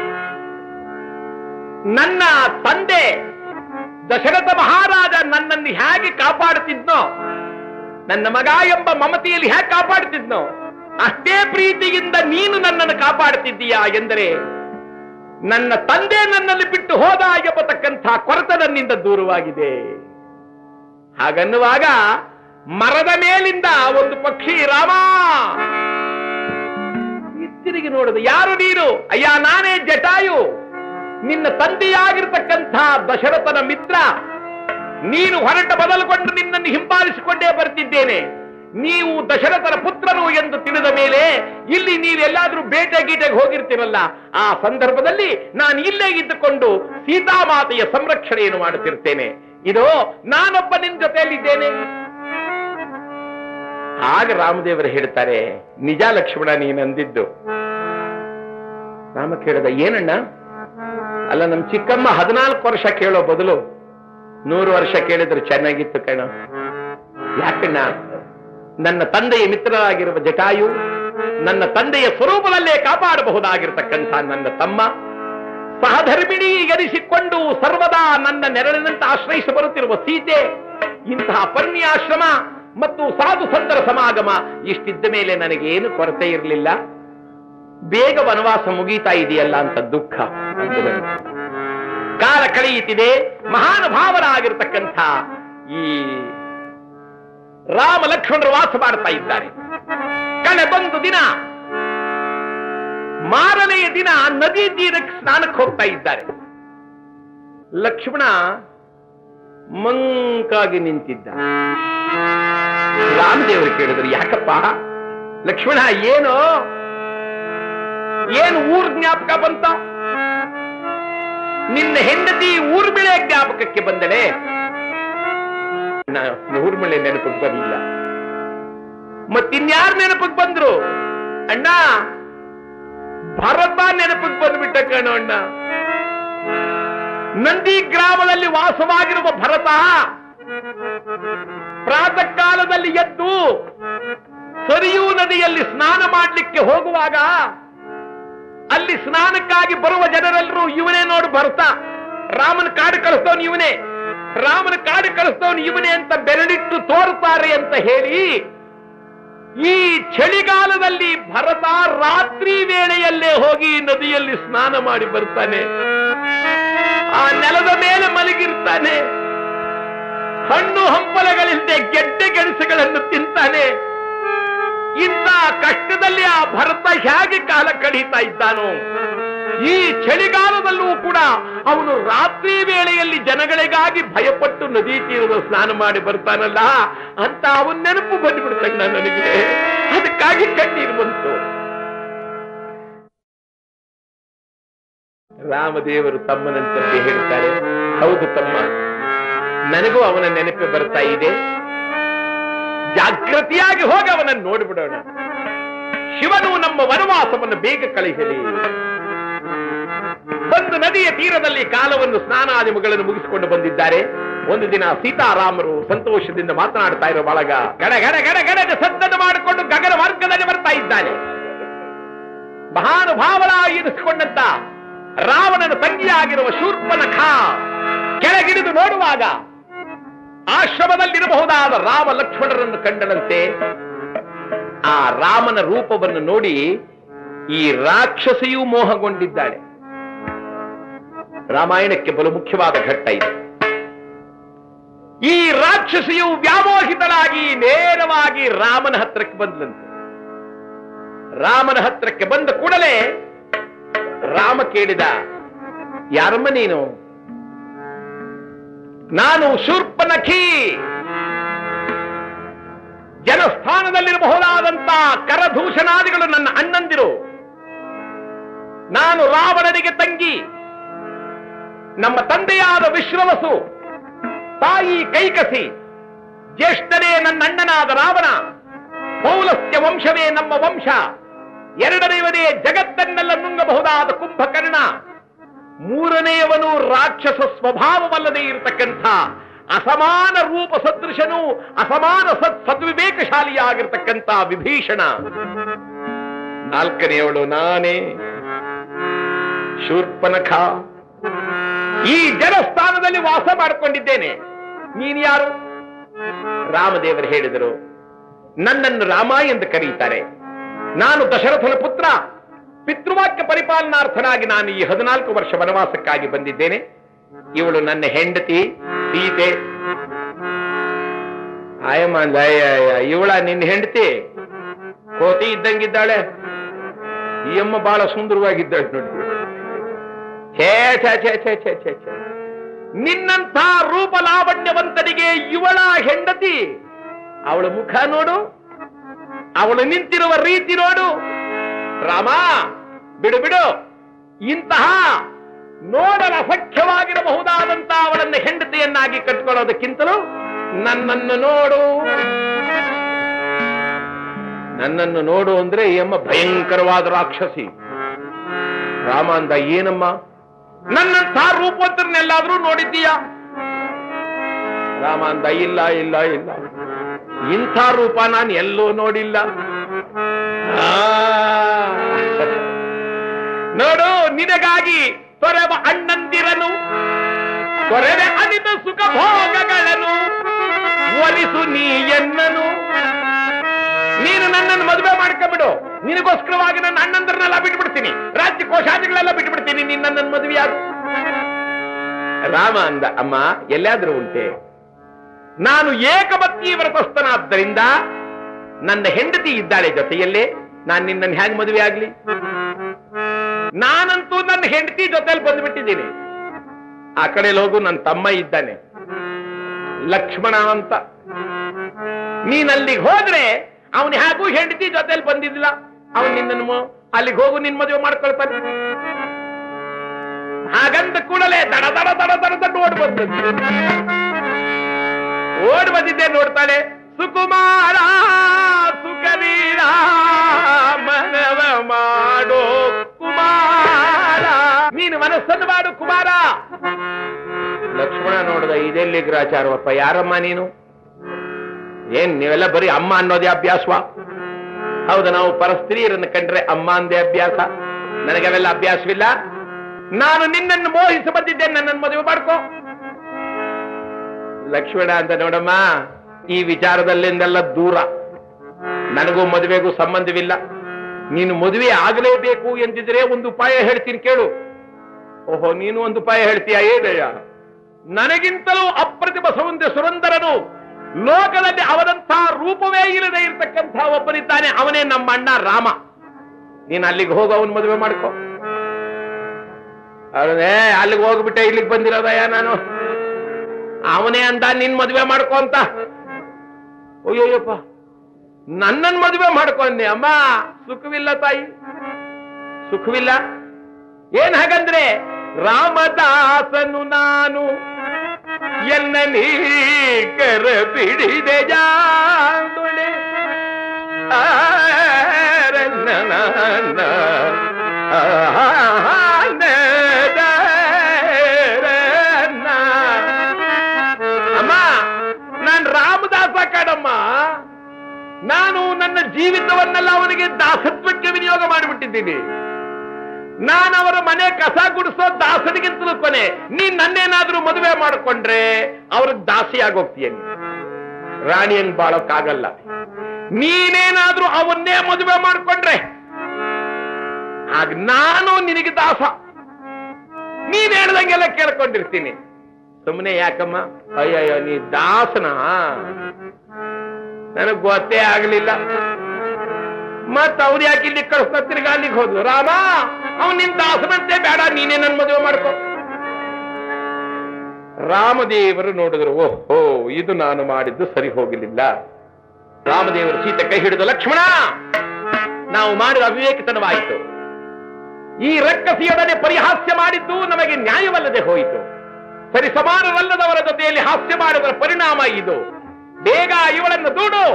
A: ನನ್ನ ತಂದೆ ದಶರಥ ಮಹಾರಾಜ ನನ್ನನ್ನು ಹೇಗೆ ಕಾಪಾಡುತ್ತಿದ್ನೋ ನನ್ನ ಮಗ ಎಂಬ ಮಮತೆಯಲ್ಲಿ ಹೇಗೆ ಕಾಪಾಡುತ್ತಿದ್ನೋ ಅಷ್ಟೇ ಪ್ರೀತಿಯಿಂದ ನೀನು ನನ್ನನ್ನು ಕಾಪಾಡುತ್ತಿದ್ದೀಯಾ ಎಂದರೆ ನನ್ನ ತಂದೆ ನನ್ನಲ್ಲಿ ಬಿಟ್ಟು ಹೋದ ಎಂಬತಕ್ಕಂಥ ಕೊರತೆ ನನ್ನಿಂದ ದೂರವಾಗಿದೆ ಹಾಗನ್ನುವಾಗ ಮರದ ಮೇಲಿಂದ ಒಂದು ಪಕ್ಷಿ ರಾಮ ತಿರುಗಿ ನೋಡುದು ಯಾರು ನೀನು ಅಯ್ಯ ನಾನೇ ಜಟಾಯು ನಿನ್ನ ತಂದೆಯಾಗಿರ್ತಕ್ಕಂಥ ದಶರಥನ ಮಿತ್ರ ನೀನು ಹೊರಟ ಬದಲುಕೊಂಡು ನಿನ್ನನ್ನು ಹಿಂಬಾಲಿಸಿಕೊಂಡೇ ಬರ್ತಿದ್ದೇನೆ ನೀವು ದಶರಥನ ಪುತ್ರನು ಎಂದು ತಿಳಿದ ಮೇಲೆ ಇಲ್ಲಿ ನೀವೆಲ್ಲಾದ್ರೂ ಬೇಟೆ ಗೀಟೆಗೆ ಹೋಗಿರ್ತೀರಲ್ಲ ಆ ಸಂದರ್ಭದಲ್ಲಿ ನಾನು ಇಲ್ಲೇ ಇದ್ದುಕೊಂಡು ಸೀತಾಮಾತೆಯ ಸಂರಕ್ಷಣೆಯನ್ನು ಮಾಡುತ್ತಿರ್ತೇನೆ ಇದು ನಾನೊಬ್ಬ ನಿನ್ ಜೊತೆಯಲ್ಲಿದ್ದೇನೆ ಆಗ ರಾಮದೇವರು ಹೇಳ್ತಾರೆ ನಿಜ ಲಕ್ಷ್ಮಣ ನೀನಂದಿದ್ದು ರಾಮ ಕೇಳಿದ ಏನಣ್ಣ ಅಲ್ಲ ನಮ್ ಚಿಕ್ಕಮ್ಮ ಹದಿನಾಲ್ಕು ವರ್ಷ ಕೇಳೋ ಬದಲು ನೂರು ವರ್ಷ ಕೇಳಿದ್ರೆ ಚೆನ್ನಾಗಿತ್ತು ಕಣ ಯಾಕಣ್ಣ ನನ್ನ ತಂದೆಯ ಮಿತ್ರರಾಗಿರುವ ಜಟಾಯು ನನ್ನ ತಂದೆಯ ಸ್ವರೂಪದಲ್ಲೇ ಕಾಪಾಡಬಹುದಾಗಿರ್ತಕ್ಕಂಥ ನನ್ನ ತಮ್ಮ ಸಹಧರ್ಮಿಣಿ ಎನಿಸಿಕೊಂಡು ಸರ್ವದಾ ನನ್ನ ನೆರಳಿನಂತೆ ಆಶ್ರಯಿಸಿ ಬರುತ್ತಿರುವ ಸೀತೆ ಇಂತಹ ಪರ್ಣ್ಯಾಶ್ರಮ ಮತ್ತು ಸಾಧು ಸಂತರ ಸಮಾಗಮ ಇಷ್ಟಿದ್ದ ಮೇಲೆ ನನಗೇನು ಕೊರತೆ ಇರಲಿಲ್ಲ ಬೇಗ ವನವಾಸ ಮುಗೀತಾ ಇದೆಯಲ್ಲ ಅಂತ ದುಃಖ ಅಂದುಕೊಂಡೆ. ಕಾಲ ಕಳೆಯುತ್ತಿದೆ ಮಹಾನುಭಾವರಾಗಿರ್ತಕ್ಕಂಥ ಈ ರಾಮ ಲಕ್ಷ್ಮಣರು ವಾಸ ಮಾಡ್ತಾ ಇದ್ದಾರೆ ಕಳೆ ಬಂದು ದಿನ ಮಾರನೆಯ ದಿನ ನದಿ ತೀರಕ್ಕೆ ಸ್ನಾನಕ್ಕೆ ಹೋಗ್ತಾ ಇದ್ದಾರೆ ಲಕ್ಷ್ಮಣ ಮಂಕಾಗಿ ನಿಂತಿದ್ದ ರಾಮದೇವರು ಕೇಳಿದ್ರು ಯಾಕಪ್ಪ ಲಕ್ಷ್ಮಣ ಏನು ಏನು ಊರ್ ಜ್ಞಾಪಕ ಬಂತ ನಿನ್ನ ಹೆಂಡತಿ ಊರ್ಮಿಳೆ ಜ್ಞಾಪಕಕ್ಕೆ ಬಂದಳೆ ನ- ಊರ್ಮಿಳೆ ನೆನಪಿಗೆ ಬರಲಿಲ್ಲ ಮತ್ತಿನ್ಯಾರ ನೆನಪಿಗೆ ಬಂದ್ರು ಅಣ್ಣ ಭರತ ನೆನಪಿಗೆ ಬಂದ್ಬಿಟ್ಟ ಕಣೋ ಅಣ್ಣ ನಂದಿ ಗ್ರಾಮದಲ್ಲಿ ವಾಸವಾಗಿರುವ ಭರತ ಪ್ರಾತಃ ಕಾಲದಲ್ಲಿ ಎದ್ದು ಸರಿಯೂ ನದಿಯಲ್ಲಿ ಸ್ನಾನ ಮಾಡಲಿಕ್ಕೆ ಹೋಗುವಾಗ ಅಲ್ಲಿ ಸ್ನಾನಕ್ಕಾಗಿ ಬರುವ ಜನರೆಲ್ಲರೂ ಇವನೇ ನೋಡು ಭರತ ರಾಮನ ಕಾಡು ಕಳಿಸ್ತವನು ಇವನೇ ರಾಮನ ಕಾಡು ಕಳಿಸ್ತವನು ಇವನೇ ಅಂತ ಬೆರಳಿಟ್ಟು ತೋರುತ್ತಾರೆ ಅಂತ ಹೇಳಿ ಈ ಚಳಿಗಾಲದಲ್ಲಿ ಭರತ ರಾತ್ರಿ ವೇಳೆಯಲ್ಲೇ ಹೋಗಿ ನದಿಯಲ್ಲಿ ಸ್ನಾನ ಮಾಡಿ ಬರ್ತಾನೆ ಆ ನೆಲದ ಮೇಲೆ ಮಲಗಿರ್ತಾನೆ ಹಣ್ಣು ಹಂಪಲಗಳಿಲ್ಲದೆ ಗೆಡ್ಡೆ ಗೆಣಸುಗಳನ್ನು ತಿಂತಾನೆ ಇಂಥ ಕಷ್ಟದಲ್ಲಿ ಆ ಭರತ ಹೇಗೆ ಕಾಲ ಕಳೀತಾ ಇದ್ದಾನೋ ಈ ಚಳಿಗಾಲದಲ್ಲೂ ಕೂಡ ಅವನು ರಾತ್ರಿ ವೇಳೆಯಲ್ಲಿ ಜನಗಳಿಗಾಗಿ ಭಯಪಟ್ಟು ನದಿ ತೀರದ ಸ್ನಾನ ಮಾಡಿ ಬರ್ತಾನಲ್ಲ ಅಂತ ಅವನ್ ನೆನಪು ಬಂದ್ಬಿಡ್ತಣ್ಣ ನನಗೆ ಅದಕ್ಕಾಗಿ ಕಣ್ಣೀರು ಬಂತು ರಾಮದೇವರು ತಮ್ಮನಂತಂತೆ ಹೇಳ್ತಾರೆ ಹೌದು ತಮ್ಮ ನನಗೂ ಅವನ ನೆನಪು ಬರ್ತಾ ಇದೆ ಜಾಗೃತಿಯಾಗಿ ಹೋಗಿ ಅವನನ್ನು ನೋಡಿಬಿಡೋಣ ಶಿವನು ನಮ್ಮ ವನವಾಸವನ್ನು ಬೇಗ ಕಳಿಸಲಿ ಒಂದು ನದಿಯ ತೀರದಲ್ಲಿ ಕಾಲವನ್ನು ಸ್ನಾನಾದಿಮಗಳನ್ನು ಮುಗಿಸಿಕೊಂಡು ಬಂದಿದ್ದಾರೆ ಒಂದು ದಿನ ಸೀತಾರಾಮರು ಸಂತೋಷದಿಂದ ಮಾತನಾಡ್ತಾ ಇರೋ ಬಳಗ ಗಡ ಗಡ ಗಡ ಗಡದ ಸದ್ದನ್ನು ಮಾಡಿಕೊಂಡು ಗಗನ ಮಾರ್ಗದಲ್ಲಿ ಬರ್ತಾ ಇದ್ದಾನೆ ಮಹಾನುಭಾವನ ಎನಿಸಿಕೊಂಡಂತ ರಾವಣನ ತಂಗಿಯಾಗಿರುವ ಶೂರ್ಪನಖ ಕೆಳಗಿಡಿದು ನೋಡುವಾಗ ಆಶ್ರಮದಲ್ಲಿರಬಹುದಾದ ರಾಮ ಲಕ್ಷ್ಮಣರನ್ನು ಕಂಡನಂತೆ ಆ ರಾಮನ ರೂಪವನ್ನು ನೋಡಿ ಈ ರಾಕ್ಷಸಿಯೂ ಮೋಹಗೊಂಡಿದ್ದಾಳೆ ರಾಮಾಯಣಕ್ಕೆ ಬಲು ಮುಖ್ಯವಾದ ಘಟ್ಟ ಇದು ಈ ರಾಕ್ಷಸಿಯು ವ್ಯಾಮೋಹಿತಳಾಗಿ ನೇರವಾಗಿ ರಾಮನ ಹತ್ರಕ್ಕೆ ಬಂದಂತೆ ರಾಮನ ಹತ್ರಕ್ಕೆ ಬಂದ ಕೂಡಲೇ ರಾಮ ಕೇಳಿದ ಯಾರಮ್ಮ ನೀನು ನಾನು ಶೂರ್ಪನಖಿ ಜನಸ್ಥಾನದಲ್ಲಿರಬಹುದಾದಂತ ಕರದೂಷಣಾದಿಗಳು ನನ್ನ ಅಣ್ಣಂದಿರು ನಾನು ರಾವಣನಿಗೆ ತಂಗಿ ನಮ್ಮ ತಂದೆಯಾದ ವಿಶ್ವವಸು ತಾಯಿ ಕೈಕಸಿ ಜ್ಯೇಷ್ಠನೇ ನನ್ನ ಅಣ್ಣನಾದ ರಾವಣ ಪೌಲಸ್ತ್ಯ ವಂಶವೇ ನಮ್ಮ ವಂಶ ಎರಡನೆಯವನೇ ಜಗತ್ತನ್ನೆಲ್ಲ ನುಂಗಬಹುದಾದ ಕುಂಭಕರ್ಣ ಮೂರನೆಯವನು ರಾಕ್ಷಸ ಸ್ವಭಾವವಲ್ಲದೆ ಇರತಕ್ಕಂಥ ಅಸಮಾನ ರೂಪ ಸದೃಶನು ಅಸಮಾನ ಸತ್ ಸದ್ವಿವೇಕಶಾಲಿಯಾಗಿರ್ತಕ್ಕಂಥ ವಿಭೀಷಣ ನಾಲ್ಕನೆಯವಳು ನಾನೇ ಶೂರ್ಪನಖ ಈ ಜನಸ್ಥಾನದಲ್ಲಿ ವಾಸ ಮಾಡಿಕೊಂಡಿದ್ದೇನೆ ನೀನು ಯಾರು ರಾಮದೇವರು ಹೇಳಿದರು ನನ್ನನ್ನು ರಾಮ ಎಂದು ಕರೆಯುತ್ತಾರೆ ನಾನು ದಶರಥನ ಪುತ್ರ ಪಿತೃವಾಕ್ಯ ಪರಿಪಾಲನಾರ್ಥನಾಗಿ ನಾನು ಈ ಹದಿನಾಲ್ಕು ವರ್ಷ ವನವಾಸಕ್ಕಾಗಿ ಬಂದಿದ್ದೇನೆ ಇವಳು ನನ್ನ ಹೆಂಡತಿ ಸೀತೆ ಆಯಮ್ಮ ಅಂದ, ಅಯ್ಯ, ಅಯ್ಯ, ಇವಳ ನಿನ್ನ ಹೆಂಡತಿ ಕೋತಿ ಇದ್ದಂಗಿದ್ದಾಳೆ ಈ ಅಮ್ಮ ಬಹಳ ಸುಂದರವಾಗಿದ್ದಾಳೆ ನೋಡಿ ಛೇ ಛೇ ಛೇ ಛೇ ಛೇ ಛೇ ಛೇ ನಿನ್ನಂಥ ರೂಪ ಲಾವಣ್ಯವಂತನಿಗೆ ಇವಳ ಹೆಂಡತಿ ಅವಳ ಮುಖ ನೋಡು ಅವಳು ನಿಂತಿರುವ ರೀತಿ ನೋಡು ರಾಮ ಬಿಡು ಬಿಡು ಇಂತಹ ನೋಡಲು ಅಸಖ್ಯವಾಗಿರಬಹುದಾದಂತ ಅವಳನ್ನು ಹೆಂಡತಿಯನ್ನಾಗಿ ಕಟ್ಕೊಳ್ಳೋದಕ್ಕಿಂತಲೂ ನನ್ನನ್ನು ನೋಡು ನನ್ನನ್ನು ನೋಡು ಅಂದ್ರೆ ಈ ಅಮ್ಮ ಭಯಂಕರವಾದ ರಾಕ್ಷಸಿ ರಾಮ ಅಂದ ಏನಮ್ಮ ನನ್ನಂಥ ರೂಪವಂತರನ್ನೆಲ್ಲಾದ್ರೂ ನೋಡಿದ್ದೀಯಾ ರಾಮ ಅಂದ ಇಲ್ಲ ಇಲ್ಲ ಇಲ್ಲ ಇಂಥ ರೂಪ ನಾನು ಎಲ್ಲೂ ನೋಡಿಲ್ಲ ಆ. ನೋಡು ನಿನಗಾಗಿ ತೊರೆವ ಅಣ್ಣಂದಿರನು ತೊರೆವೆ ಅನಿತ ಸುಖ ಭೋಗಗಳನ್ನು ಒಲಿಸು ನೀ ಎನ್ನನು ನೀನು ನನ್ನನ್ನು ಮದುವೆ ಮಾಡ್ಕೊಂಬಿಡು ನಿನಗೋಸ್ಕರವಾಗಿ ನನ್ನ ಅಣ್ಣಂದ್ರನ್ನೆಲ್ಲ ಬಿಟ್ಬಿಡ್ತೀನಿ ರಾಜ್ಯ ಕೋಶಾದಿಗಳೆಲ್ಲ ಬಿಟ್ಬಿಡ್ತೀನಿ ನೀನ್ ನನ್ನನ್ನು ಮದುವೆ ಆಗ ರಾಮ ಅಂದ ಅಮ್ಮ ಎಲ್ಲಾದ್ರೂ ಉಂಟೆ ನಾನು ಏಕಪತ್ನಿ ವ್ರತಸ್ಥನಾದ್ದರಿಂದ ನನ್ನ ಹೆಂಡತಿ ಇದ್ದಾಳೆ ಜೊತೆಯಲ್ಲೇ ನಾನು ನಿನ್ನನ್ನು ಹೇಗೆ ಮದುವೆ ಆಗ್ಲಿ ನಾನಂತೂ ನನ್ನ ಹೆಂಡತಿ ಜೊತೆಲಿ ಬಂದ್ಬಿಟ್ಟಿದ್ದೀನಿ ಆ ಕಡೆ ಹೋಗು ನನ್ನ ತಮ್ಮ ಇದ್ದಾನೆ ಲಕ್ಷ್ಮಣ ಅಂತ ನೀನ್ ಅಲ್ಲಿಗೆ ಹೋದ್ರೆ ಅವನು ಹೇಗೂ ಹೆಂಡತಿ ಜೊತೆಲಿ ಬಂದಿದ್ದಿಲ್ಲ ಅವನು ನಿನ್ನನ್ನು ಮೊ- ಅಲ್ಲಿಗೆ ಹೋಗು ನಿನ್ ಮದುವೆ ಮಾಡ್ಕೊಳ್ತಾನೆ ಹಾಗಂದ ಕೂಡಲೇ ದಡ ದಡ ದಡ ದಡ ದಡ ಓಡ್ ಬಂದದ್ದು ಓಡ್ ಬಂದಿದ್ದೆ ನೋಡ್ತಾಳೆ ಸುಕುಮಾರ ಸುಖವೀರ ಮನವ ಮಾಡೋ ಕುಮಾರ ನೀನು ಮನಸ್ಸನ್ನು ಮಾಡು ಕುಮಾರ ಲಕ್ಷ್ಮಣ ನೋಡ್ದ ಇದೆಲ್ಲಿ ಗ್ರಾಚಾರವಪ್ಪ ಯಾರಮ್ಮ ನೀನು ಏನ್ ನೀವೆಲ್ಲ ಬರೀ ಅಮ್ಮ ಅನ್ನೋದೇ ಅಭ್ಯಾಸವಾ ಹೌದು ನಾವು ಪರಸ್ತ್ರೀಯರನ್ನು ಕಂಡ್ರೆ ಅಮ್ಮ ಅಂದೇ ಅಭ್ಯಾಸ ನನಗೆ ಅವೆಲ್ಲ ಅಭ್ಯಾಸವಿಲ್ಲ ನಾನು ನಿನ್ನನ್ನು ಮೋಹಿಸಿ ಬಂದಿದ್ದೇನೆ ನನ್ನನ್ನು ಮದುವೆ ಮಾಡ್ಕೋ ಲಕ್ಷ್ಮಣ ಅಂತ ನೋಡಮ್ಮ ಈ ವಿಚಾರದಲ್ಲಿಂದೆಲ್ಲ ದೂರ ನನಗೂ ಮದುವೆಗೂ ಸಂಬಂಧವಿಲ್ಲ ನೀನು ಮದುವೆ ಆಗಲೇಬೇಕು ಎಂದಿದ್ರೆ ಒಂದು ಉಪಾಯ ಹೇಳ್ತೀನಿ ಕೇಳು ಓಹೋ ನೀನು ಒಂದು ಉಪಾಯ ಹೇಳ್ತೀಯ ಏನಯ್ಯ ನನಗಿಂತಲೂ ಅಪ್ರತಿಮ ಸೌಂದರ್ಯ ಸುರಂದರನು ಲೋಕದಲ್ಲಿ ಅವನಂಥ ರೂಪವೇ ಇಲ್ಲದೆ ಇರತಕ್ಕಂಥ ಒಬ್ಬನಿದ್ದಾನೆ ಅವನೇ ನಮ್ಮ ಅಣ್ಣ ರಾಮ ನೀನು ಅಲ್ಲಿಗೆ ಹೋಗು ಅವನ್ ಮದುವೆ ಮಾಡ್ಕೋ ಅವನೇ ಅಲ್ಲಿಗೆ ಹೋಗ್ಬಿಟ್ಟೆ ಇಲ್ಲಿಗೆ ಬಂದಿರೋದಯ್ಯ ನಾನು ಅವನೇ ಅಂದ ನಿನ್ ಮದುವೆ ಮಾಡ್ಕೋ ಅಂತ ಅಯ್ಯೋಯ್ಯಪ್ಪ ನನ್ನನ್ ಮದುವೆ ಮಾಡ್ಕೊಂಡೆ ಅಮ್ಮ ಸುಖವಿಲ್ಲ ತಾಯಿ ಸುಖವಿಲ್ಲ ಏನ್ ಹಾಗಂದ್ರೆ ರಾಮದಾಸನು ನಾನು ಎನ್ನ ನೀಕರ ಬಿಡಿದೆ ಜಾಂದುಳೆ ಆರನ್ನ ಅಮ್ಮ ನಾನ್ ರಾಮದಾಸ ಕಡಮ್ಮ ನಾನು ನನ್ನ ಜೀವಿತವನ್ನೆಲ್ಲ ಅವನಿಗೆ ದಾಸತ್ವಕ್ಕೆ ವಿನಿಯೋಗ ಮಾಡಿಬಿಟ್ಟಿದ್ದೀನಿ ನಾನು ಅವರ ಮನೆ ಕಸ ಗುಡಿಸೋ ದಾಸನಿಗಿಂತಲೂ ಕೊನೆ ನೀನ್ ನನ್ನೇನಾದ್ರೂ ಮದುವೆ ಮಾಡಿಕೊಂಡ್ರೆ ಅವ್ರಿಗೆ ದಾಸಿಯಾಗಿ ಹೋಗ್ತೀಯ ನೀನು. ರಾಣಿ ಹಂಗ್ ಬಾಳೋಕ್ಕಾಗಲ್ಲ ನೀನೇನಾದ್ರೂ ಅವನ್ನೇ ಮದುವೆ ಮಾಡಿಕೊಂಡ್ರೆ ಆಗ ನಾನು ನಿನಗೆ ದಾಸ ನೀನ್ ಹೇಳ್ದಂಗೆಲ್ಲ ಕೇಳ್ಕೊಂಡಿರ್ತೀನಿ ಸುಮ್ಮನೆ ಯಾಕಮ್ಮ ಅಯ್ಯಯ್ಯೋ ನೀ ದಾಸನ ನನಗ್ ಗೊತ್ತೇ ಆಗ್ಲಿಲ್ಲ ಮತ್ ಅವ್ರು ಯಾಕೆ ಇಲ್ಲಿ ಕಳಿಸ್ತಾ ತಿರ್ಗಾ ಅಲ್ಲಿಗೆ ಹೋದ್ಲು ರಾಮ ಅವ್ನ್ ನಿನ್ ದಾಸನಂತೆ ಬೇಡ ನೀನೇ ನನ್ ಮದುವೆ ಮಾಡ್ಕೊ ರಾಮದೇವರು ನೋಡಿದ್ರು ಓಹೋ ಇದು ನಾನು ಮಾಡಿದ್ದು ಸರಿ ಹೋಗಲಿಲ್ಲ ರಾಮದೇವರು ಸೀತೆ ಕೈ ಹಿಡಿದು ಲಕ್ಷ್ಮಣ ನಾವು ಮಾಡಿದ ಅವಿವೇಕತನವಾಯಿತು ಈ ರಕ್ಕಸಿಯೊಡನೆ ಪರಿಹಾಸ್ಯ ಮಾಡಿದ್ದು ನಮಗೆ ನ್ಯಾಯವಲ್ಲದೆ ಹೋಯಿತು ಸರಿ ಸಮಾನವಲ್ಲದವರ ಜೊತೆಯಲ್ಲಿ ಹಾಸ್ಯ ಮಾಡುವುದರ ಪರಿಣಾಮ ಇದು ಬೇಗ ಇವಳನ್ನು ದೂಡು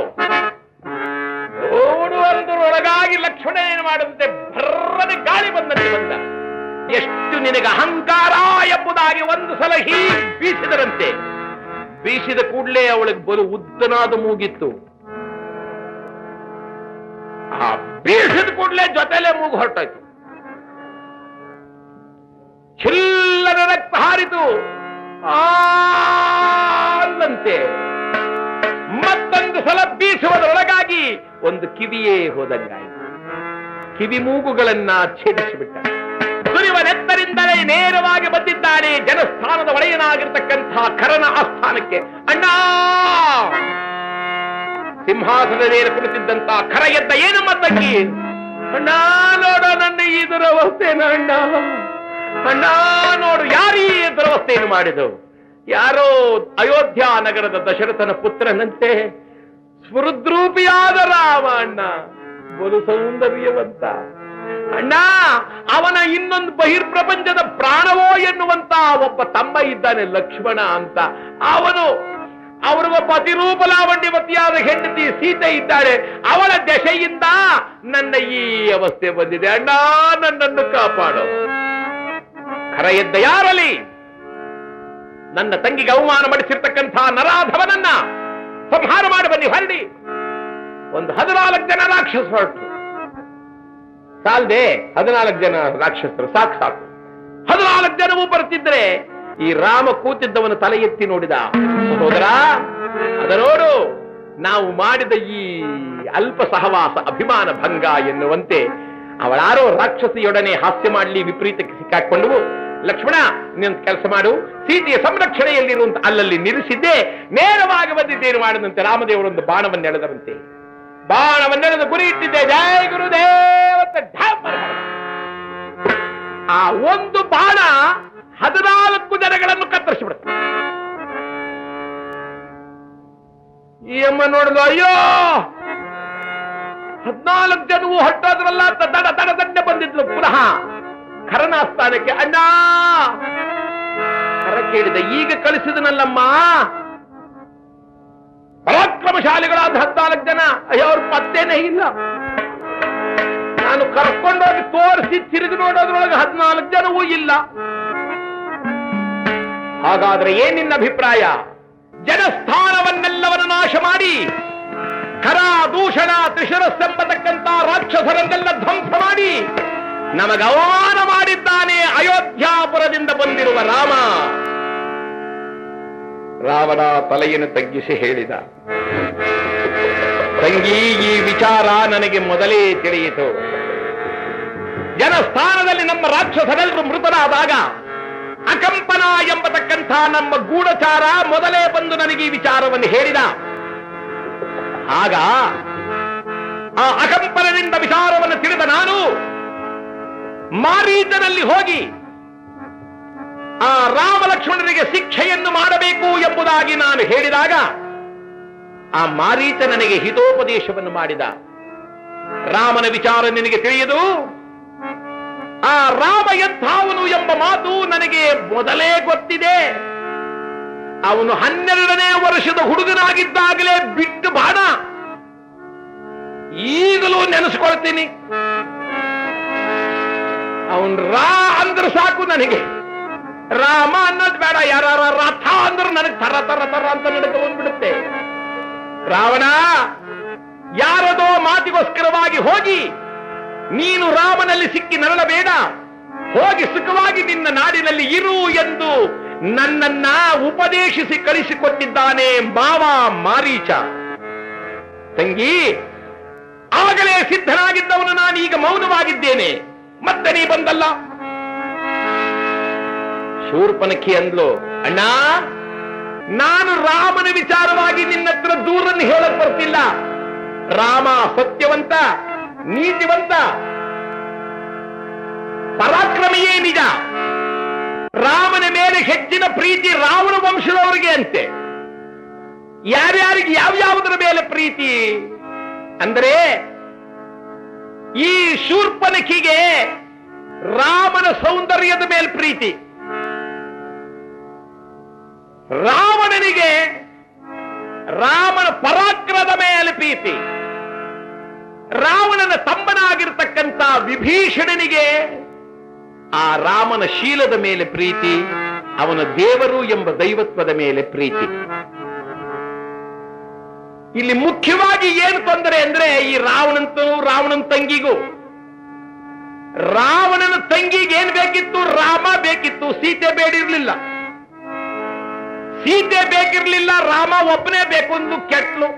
A: ದೂಡು ಅಂದರೊಳಗಾಗಿ ಲಕ್ಷ್ಮಣ ಏನು ಮಾಡದಂತೆ ಭರ್ರನೆ ಗಾಳಿ ಬಂದಂತೆ ಬಂದ ಎಷ್ಟು ನಿನಗೆ ಅಹಂಕಾರ ಎಂಬುದಾಗಿ ಒಂದು ಸಲ ಹೀಗೆ ಬೀಸಿದರಂತೆ ಬೀಸಿದ ಕೂಡಲೇ ಅವಳಿಗೆ ಬಲು ಉದ್ದನಾದ ಮೂಗಿತ್ತು ಆ ಬೀಸಿದ ಕೂಡಲೇ ಜೊತೆಲೆ ಮೂಗು ಹೊರಟಾಯ್ತು ಚಿಲ್ಲರ ರಕ್ತ ಹಾರಿತು ಆಲ್ಲಂತೆ ಮತ್ತೊಂದು ಸಲ ಬೀಸುವುದರೊಳಗಾಗಿ ಒಂದು ಕಿವಿಯೇ ಹೋದಂಗಾಯಿತು ಕಿವಿ ಮೂಗುಗಳನ್ನ ಛೇದಿಸಿಬಿಟ್ಟ ಸುರಿವನೆತ್ತರಿಂದಲೇ ನೇರವಾಗಿ ಬಂದಿದ್ದಾನೆ ಜನಸ್ಥಾನದ ಒಡೆಯನಾಗಿರ್ತಕ್ಕಂತಹ ಕರನ ಆಸ್ಥಾನಕ್ಕೆ ಅಣ್ಣ ಸಿಂಹಾಸನದ ಮೇಲೆ ಕುಳಿತಿದ್ದಂತ ಕರ ಎದ್ದ ಏನು ಮತ್ತಂಗಿ ಅಣ್ಣ ನೋಡೋ ನನ್ನ ಈ ದುರವಸ್ಥೆನ ಅಣ್ಣ ಅಣ್ಣ ನೋಡು ಯಾರೀ ದುರವಸ್ಥೆಯನ್ನು ಮಾಡಿದವು ಯಾರೋ ಅಯೋಧ್ಯ ನಗರದ ದಶರಥನ ಪುತ್ರನಂತೆ ಸ್ಮೃದ್ರೂಪಿಯಾದ ರಾಮ ಅಣ್ಣ ಬಲು ಸೌಂದರ್ಯವಂತ ಅಣ್ಣ ಅವನ ಇನ್ನೊಂದು ಬಹಿರ್ಪ್ರಪಂಚದ ಪ್ರಾಣವೋ ಎನ್ನುವಂತ ಒಬ್ಬ ತಮ್ಮ ಇದ್ದಾನೆ ಲಕ್ಷ್ಮಣ ಅಂತ ಅವನು ಅವರಿಗೊಬ್ಬ ಅತಿರೂಪ ಲಾವಣ್ಯವತಿಯಾದ ಹೆಂಡತಿ ಸೀತೆ ಇದ್ದಾಳೆ ಅವಳ ದಶೆಯಿಂದ ನನ್ನ ಈ ಅವಸ್ಥೆ ಬಂದಿದೆ ಅಣ್ಣ ನನ್ನನ್ನು ಕಾಪಾಡು ಕರ ಎದ್ದ ಯಾರಲಿ ನನ್ನ ತಂಗಿಗೆ ಅವಮಾನ ಮಾಡಿಸಿರ್ತಕ್ಕಂಥ ನರಾಧವನನ್ನ ಸಂಹಾರ ಮಾಡಿ ಬನ್ನಿ ಹೊರಡಿ ಒಂದು ಹದಿನಾಲ್ಕು ಜನ ರಾಕ್ಷಸ ಹೊರಟು ಸಾಲ್ದೆ ಹದಿನಾಲ್ಕು ಜನ ರಾಕ್ಷಸರು ಸಾಕು ಸಾಕು ಹದಿನಾಲ್ಕು ಜನವೂ ಬರ್ತಿದ್ರೆ ಈ ರಾಮ ಕೂತಿದ್ದವನು ತಲೆ ಎತ್ತಿ ನೋಡಿದ ಸಹೋದರ ಅದ ನೋಡು ನಾವು ಮಾಡಿದ ಈ ಅಲ್ಪ ಸಹವಾಸ ಅಭಿಮಾನ ಭಂಗ ಎನ್ನುವಂತೆ ಅವಳಾರೋ ರಾಕ್ಷಸಿಯೊಡನೆ ಹಾಸ್ಯ ಮಾಡಲಿ ವಿಪರೀತಕ್ಕೆ ಸಿಕ್ಕಾಕೊಂಡು ಲಕ್ಷ್ಮಣ ನೀನು ಕೆಲಸ ಮಾಡು ಸೀತೆಯ ಸಂರಕ್ಷಣೆಯಲ್ಲಿರುವಂತ ಅಲ್ಲಲ್ಲಿ ನಿಲ್ಲಿಸಿದ್ದೆ ನೇರವಾಗಿ ಬಂದಿದ್ದೇನು ಮಾಡದಂತೆ ರಾಮದೇವರೊಂದು ಬಾಣವನ್ನೆಳೆದರಂತೆ ಬಾಣವನ್ನೆಳೆದು ಗುರಿ ಇಟ್ಟಿದ್ದೆ ಜಯ ಗುರುದೇವತ ಢಾಪರ. ಆ ಒಂದು ಬಾಣ ಹದಿನಾಲ್ಕು ಜನಗಳನ್ನು ಕತ್ತರಿಸಿಬಿಡುತ್ತೆ ಈ ಅಮ್ಮ ನೋಡಿದ್ಲು ಅಯ್ಯೋ ಹದಿನಾಲ್ಕು ಜನವು ಹೊಟ್ಟೋದ್ರಲ್ಲ ಅಂತ ದಡ ದಡ ದಂಡೆ ಬಂದಿದ್ಲು ಪುನಃ ಖರನ ಸ್ಥಾನಕ್ಕೆ ಅಣ್ಣ ಖರ ಕೇಳಿದ ಈಗ ಕಳಿಸಿದನಲ್ಲಮ್ಮ ಪರಾಕ್ರಮಶಾಲಿಗಳಾದ ಹದಿನಾಲ್ಕು ಜನ ಅಯ್ಯೋ ಅವ್ರ ಪತ್ತೇನೇ ಇಲ್ಲ ನಾನು ಕರ್ಕೊಂಡೋಗಿ ತೋರಿಸಿ ತಿರುಗಿ ನೋಡೋದ್ರೊಳಗೆ ಹದಿನಾಲ್ಕು ಜನವೂ ಇಲ್ಲ ಹಾಗಾದ್ರೆ ಏನ್ ನಿನ್ನ ಅಭಿಪ್ರಾಯ ಜನಸ್ಥಾನವನ್ನೆಲ್ಲವನ್ನು ನಾಶ ಮಾಡಿ ಖರ ದೂಷಣ ತ್ರಿಶುರಸ್ಸೆಂಬತಕ್ಕಂತ ರಾಕ್ಷಸರನ್ನೆಲ್ಲ ಧ್ವಂಸ ಮಾಡಿ ನಮಗೆ ಅವಮಾನ ಮಾಡಿದ್ದಾನೆ ಅಯೋಧ್ಯಾಪುರದಿಂದ ಬಂದಿರುವ ರಾಮ ರಾವಣ ತಲೆಯನ್ನು ತಗ್ಗಿಸಿ ಹೇಳಿದ ತಂಗಿ ಈ ವಿಚಾರ ನನಗೆ ಮೊದಲೇ ತಿಳಿಯಿತು ಜನಸ್ಥಾನದಲ್ಲಿ ನಮ್ಮ ರಾಕ್ಷಸರೆಲ್ಲರೂ ಮೃತರಾದಾಗ ಅಕಂಪನ ಎಂಬತಕ್ಕಂಥ ನಮ್ಮ ಗೂಢಚಾರ ಮೊದಲೇ ಬಂದು ನನಗೆ ಈ ವಿಚಾರವನ್ನು ಹೇಳಿದ ಆಗ ಆ ಅಕಂಪನದಿಂದ ವಿಚಾರವನ್ನು ತಿಳಿದ ನಾನು ಮಾರೀತನಲ್ಲಿ ಹೋಗಿ ಆ ರಾಮ ಲಕ್ಷ್ಮಣರಿಗೆ ಶಿಕ್ಷೆಯನ್ನು ಮಾಡಬೇಕು ಎಂಬುದಾಗಿ ನಾನು ಹೇಳಿದಾಗ ಆ ಮಾರೀತ ನನಗೆ ಹಿತೋಪದೇಶವನ್ನು ಮಾಡಿದ ರಾಮನ ವಿಚಾರ ನಿನಗೆ ತಿಳಿಯದು ಆ ರಾಮ ಎಂಥವನು ಎಂಬ ಮಾತು ನನಗೆ ಮೊದಲೇ ಗೊತ್ತಿದೆ ಅವನು ಹನ್ನೆರಡನೇ ವರ್ಷದ ಹುಡುಗನಾಗಿದ್ದಾಗಲೇ ಬಿಟ್ಟು ಬಾಣ ಈಗಲೂ ನೆನೆಸ್ಕೊಳ್ತೀನಿ ಅವನ್ ರಾ ಅಂದ್ರೆ ಸಾಕು ನನಗೆ ರಾಮ ಅನ್ನೋದು ಬೇಡ ಯಾರ ರಥ ಅಂದ್ರೆ ನನಗೆ ತರ ತರ ತರ ಅಂತ ನಡಕ ಬಂದ್ಬಿಡುತ್ತೆ ರಾವಣ ಯಾರದೋ ಮಾತಿಗೋಸ್ಕರವಾಗಿ ಹೋಗಿ ನೀನು ರಾಮನಲ್ಲಿ ಸಿಕ್ಕಿ ನರಳಬೇಡ ಹೋಗಿ ಸುಖವಾಗಿ ನಿನ್ನ ನಾಡಿನಲ್ಲಿ ಇರು ಎಂದು ನನ್ನನ್ನ ಉಪದೇಶಿಸಿ ಕಳಿಸಿಕೊಟ್ಟಿದ್ದಾನೆ ಮಾವ ಮಾರೀಚ ತಂಗಿ ಆಗಲೇ ಸಿದ್ಧನಾಗಿದ್ದವನು ನಾನು ಈಗ ಮೌನವಾಗಿದ್ದೇನೆ ಮತ್ತೆ ನೀ ಬಂದಲ್ಲ ಶೂರ್ಪನಖಿ ಅಂದ್ಲು ಅಣ್ಣ ನಾನು ರಾಮನ ವಿಚಾರವಾಗಿ ನಿನ್ನ ಹತ್ರ ದೂರನ್ನು ಹೇಳಕ್ ಬರ್ತಿಲ್ಲ ರಾಮ ಸತ್ಯವಂತ ನೀತಿವಂತ ಪರಾಕ್ರಮಿಯೇ ನಿಜ ರಾಮನ ಮೇಲೆ ಹೆಚ್ಚಿನ ಪ್ರೀತಿ ರಾವಣ ರಾವಣನಿಗೆ ಯಾವ್ಯಾವುದರ ಮೇಲೆ ಪ್ರೀತಿ ಅಂದರೆ ಈ ಶೂರ್ಪನಖಿಗೆ ರಾಮನ ಸೌಂದರ್ಯದ ಮೇಲೆ ಪ್ರೀತಿ ರಾವಣನಿಗೆ ರಾಮನ ಪರಾಕ್ರಮದ ಮೇಲೆ ಪ್ರೀತಿ ರಾವಣನ ತಮ್ಮನಾಗಿರ್ತಕ್ಕಂಥ ವಿಭೀಷಣನಿಗೆ ಆ ರಾಮನ ಶೀಲದ ಮೇಲೆ ಪ್ರೀತಿ ಅವನ ದೇವರು ಎಂಬ ದೈವತ್ವದ ಮೇಲೆ ಪ್ರೀತಿ ಇಲ್ಲಿ ಮುಖ್ಯವಾಗಿ ಏನು ತೊಂದರೆ ಅಂದ್ರೆ ಈ ರಾವಣಂತೂ ರಾವಣನ ತಂಗಿಗೂ ರಾವಣನ ತಂಗಿಗೆ ಏನ್ ಬೇಕಿತ್ತು ರಾಮ ಬೇಕಿತ್ತು ಸೀತೆ ಬೇಡಿರ್ಲಿಲ್ಲ ಸೀತೆ ಬೇಕಿರ್ಲಿಲ್ಲ ರಾಮ ಒಬ್ಬನೇ ಬೇಕು ಒಂದು ಕೆಟ್ಲು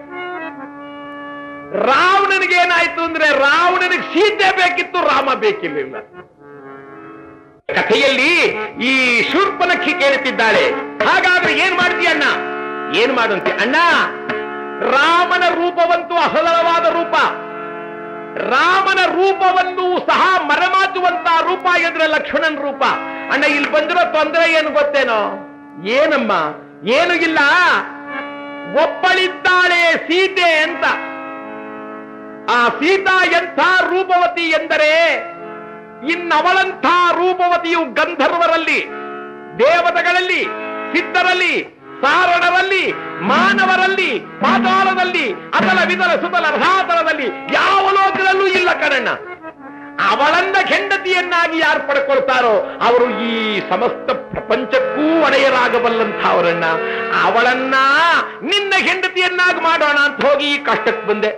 A: ರಾವಣನಿಗೆ ಏನಾಯ್ತು ಅಂದ್ರೆ ರಾವಣನಿಗೆ ಸೀತೆ ಬೇಕಿತ್ತು ರಾಮ ಬೇಕಿರ್ಲಿಲ್ಲ ಕಥೆಯಲ್ಲಿ ಈ ಶೂರ್ಪನಖಿ ಕೇಳುತ್ತಿದ್ದಾಳೆ ಹಾಗಾದ್ರೆ ಏನ್ ಮಾಡ್ತೀಯ ಅಣ್ಣ ಏನ್ ಮಾಡುವಂತೆ ಅಣ್ಣ ರಾಮನ ರೂಪವಂತೂ ಅಸಲವಾದ ರೂಪ ರಾಮನ ರೂಪವನ್ನು ಸಹ ಮರೆಮಾಚುವಂತ ರೂಪ ಎದ್ರೆ ಲಕ್ಷ್ಮಣನ್ ರೂಪ ಅಣ್ಣ ಇಲ್ಲಿ ಬಂದಿರೋ ತೊಂದರೆ ಏನು ಗೊತ್ತೇನೋ ಏನಮ್ಮ ಏನು ಇಲ್ಲ ಒಬ್ಬಳಿದ್ದಾಳೆ ಸೀತೆ ಅಂತ ಆ ಸೀತಾ ಎಂಥ ರೂಪವತಿ ಎಂದರೆ ಇನ್ನವಳಂಥ ರೂಪವತಿಯು ಗಂಧರ್ವರಲ್ಲಿ ದೇವತೆಗಳಲ್ಲಿ ಸಿದ್ಧರಲ್ಲಿ ಸಾರಣರಲ್ಲಿ ಮಾನವರಲ್ಲಿ ಪಾತಾಳದಲ್ಲಿ ಅತಲ ವಿದಲ ಸುತಲ ರಸಾತಲದಲ್ಲಿ ಯಾವ ಲೋಕದಲ್ಲೂ ಇಲ್ಲ ಕಣಣ್ಣ ಅವಳನ್ನ ಹೆಂಡತಿಯನ್ನಾಗಿ ಯಾರು ಪಡ್ಕೊಳ್ತಾರೋ ಅವರು ಈ ಸಮಸ್ತ ಪ್ರಪಂಚಕ್ಕೂ ಒಡೆಯರಾಗಬಲ್ಲಂಥವರನ್ನ ಅವಳನ್ನ ನಿನ್ನ ಹೆಂಡತಿಯನ್ನಾಗಿ ಮಾಡೋಣ ಅಂತ ಹೋಗಿ ಈ ಕಷ್ಟಕ್ಕೆ ಬಂದೆ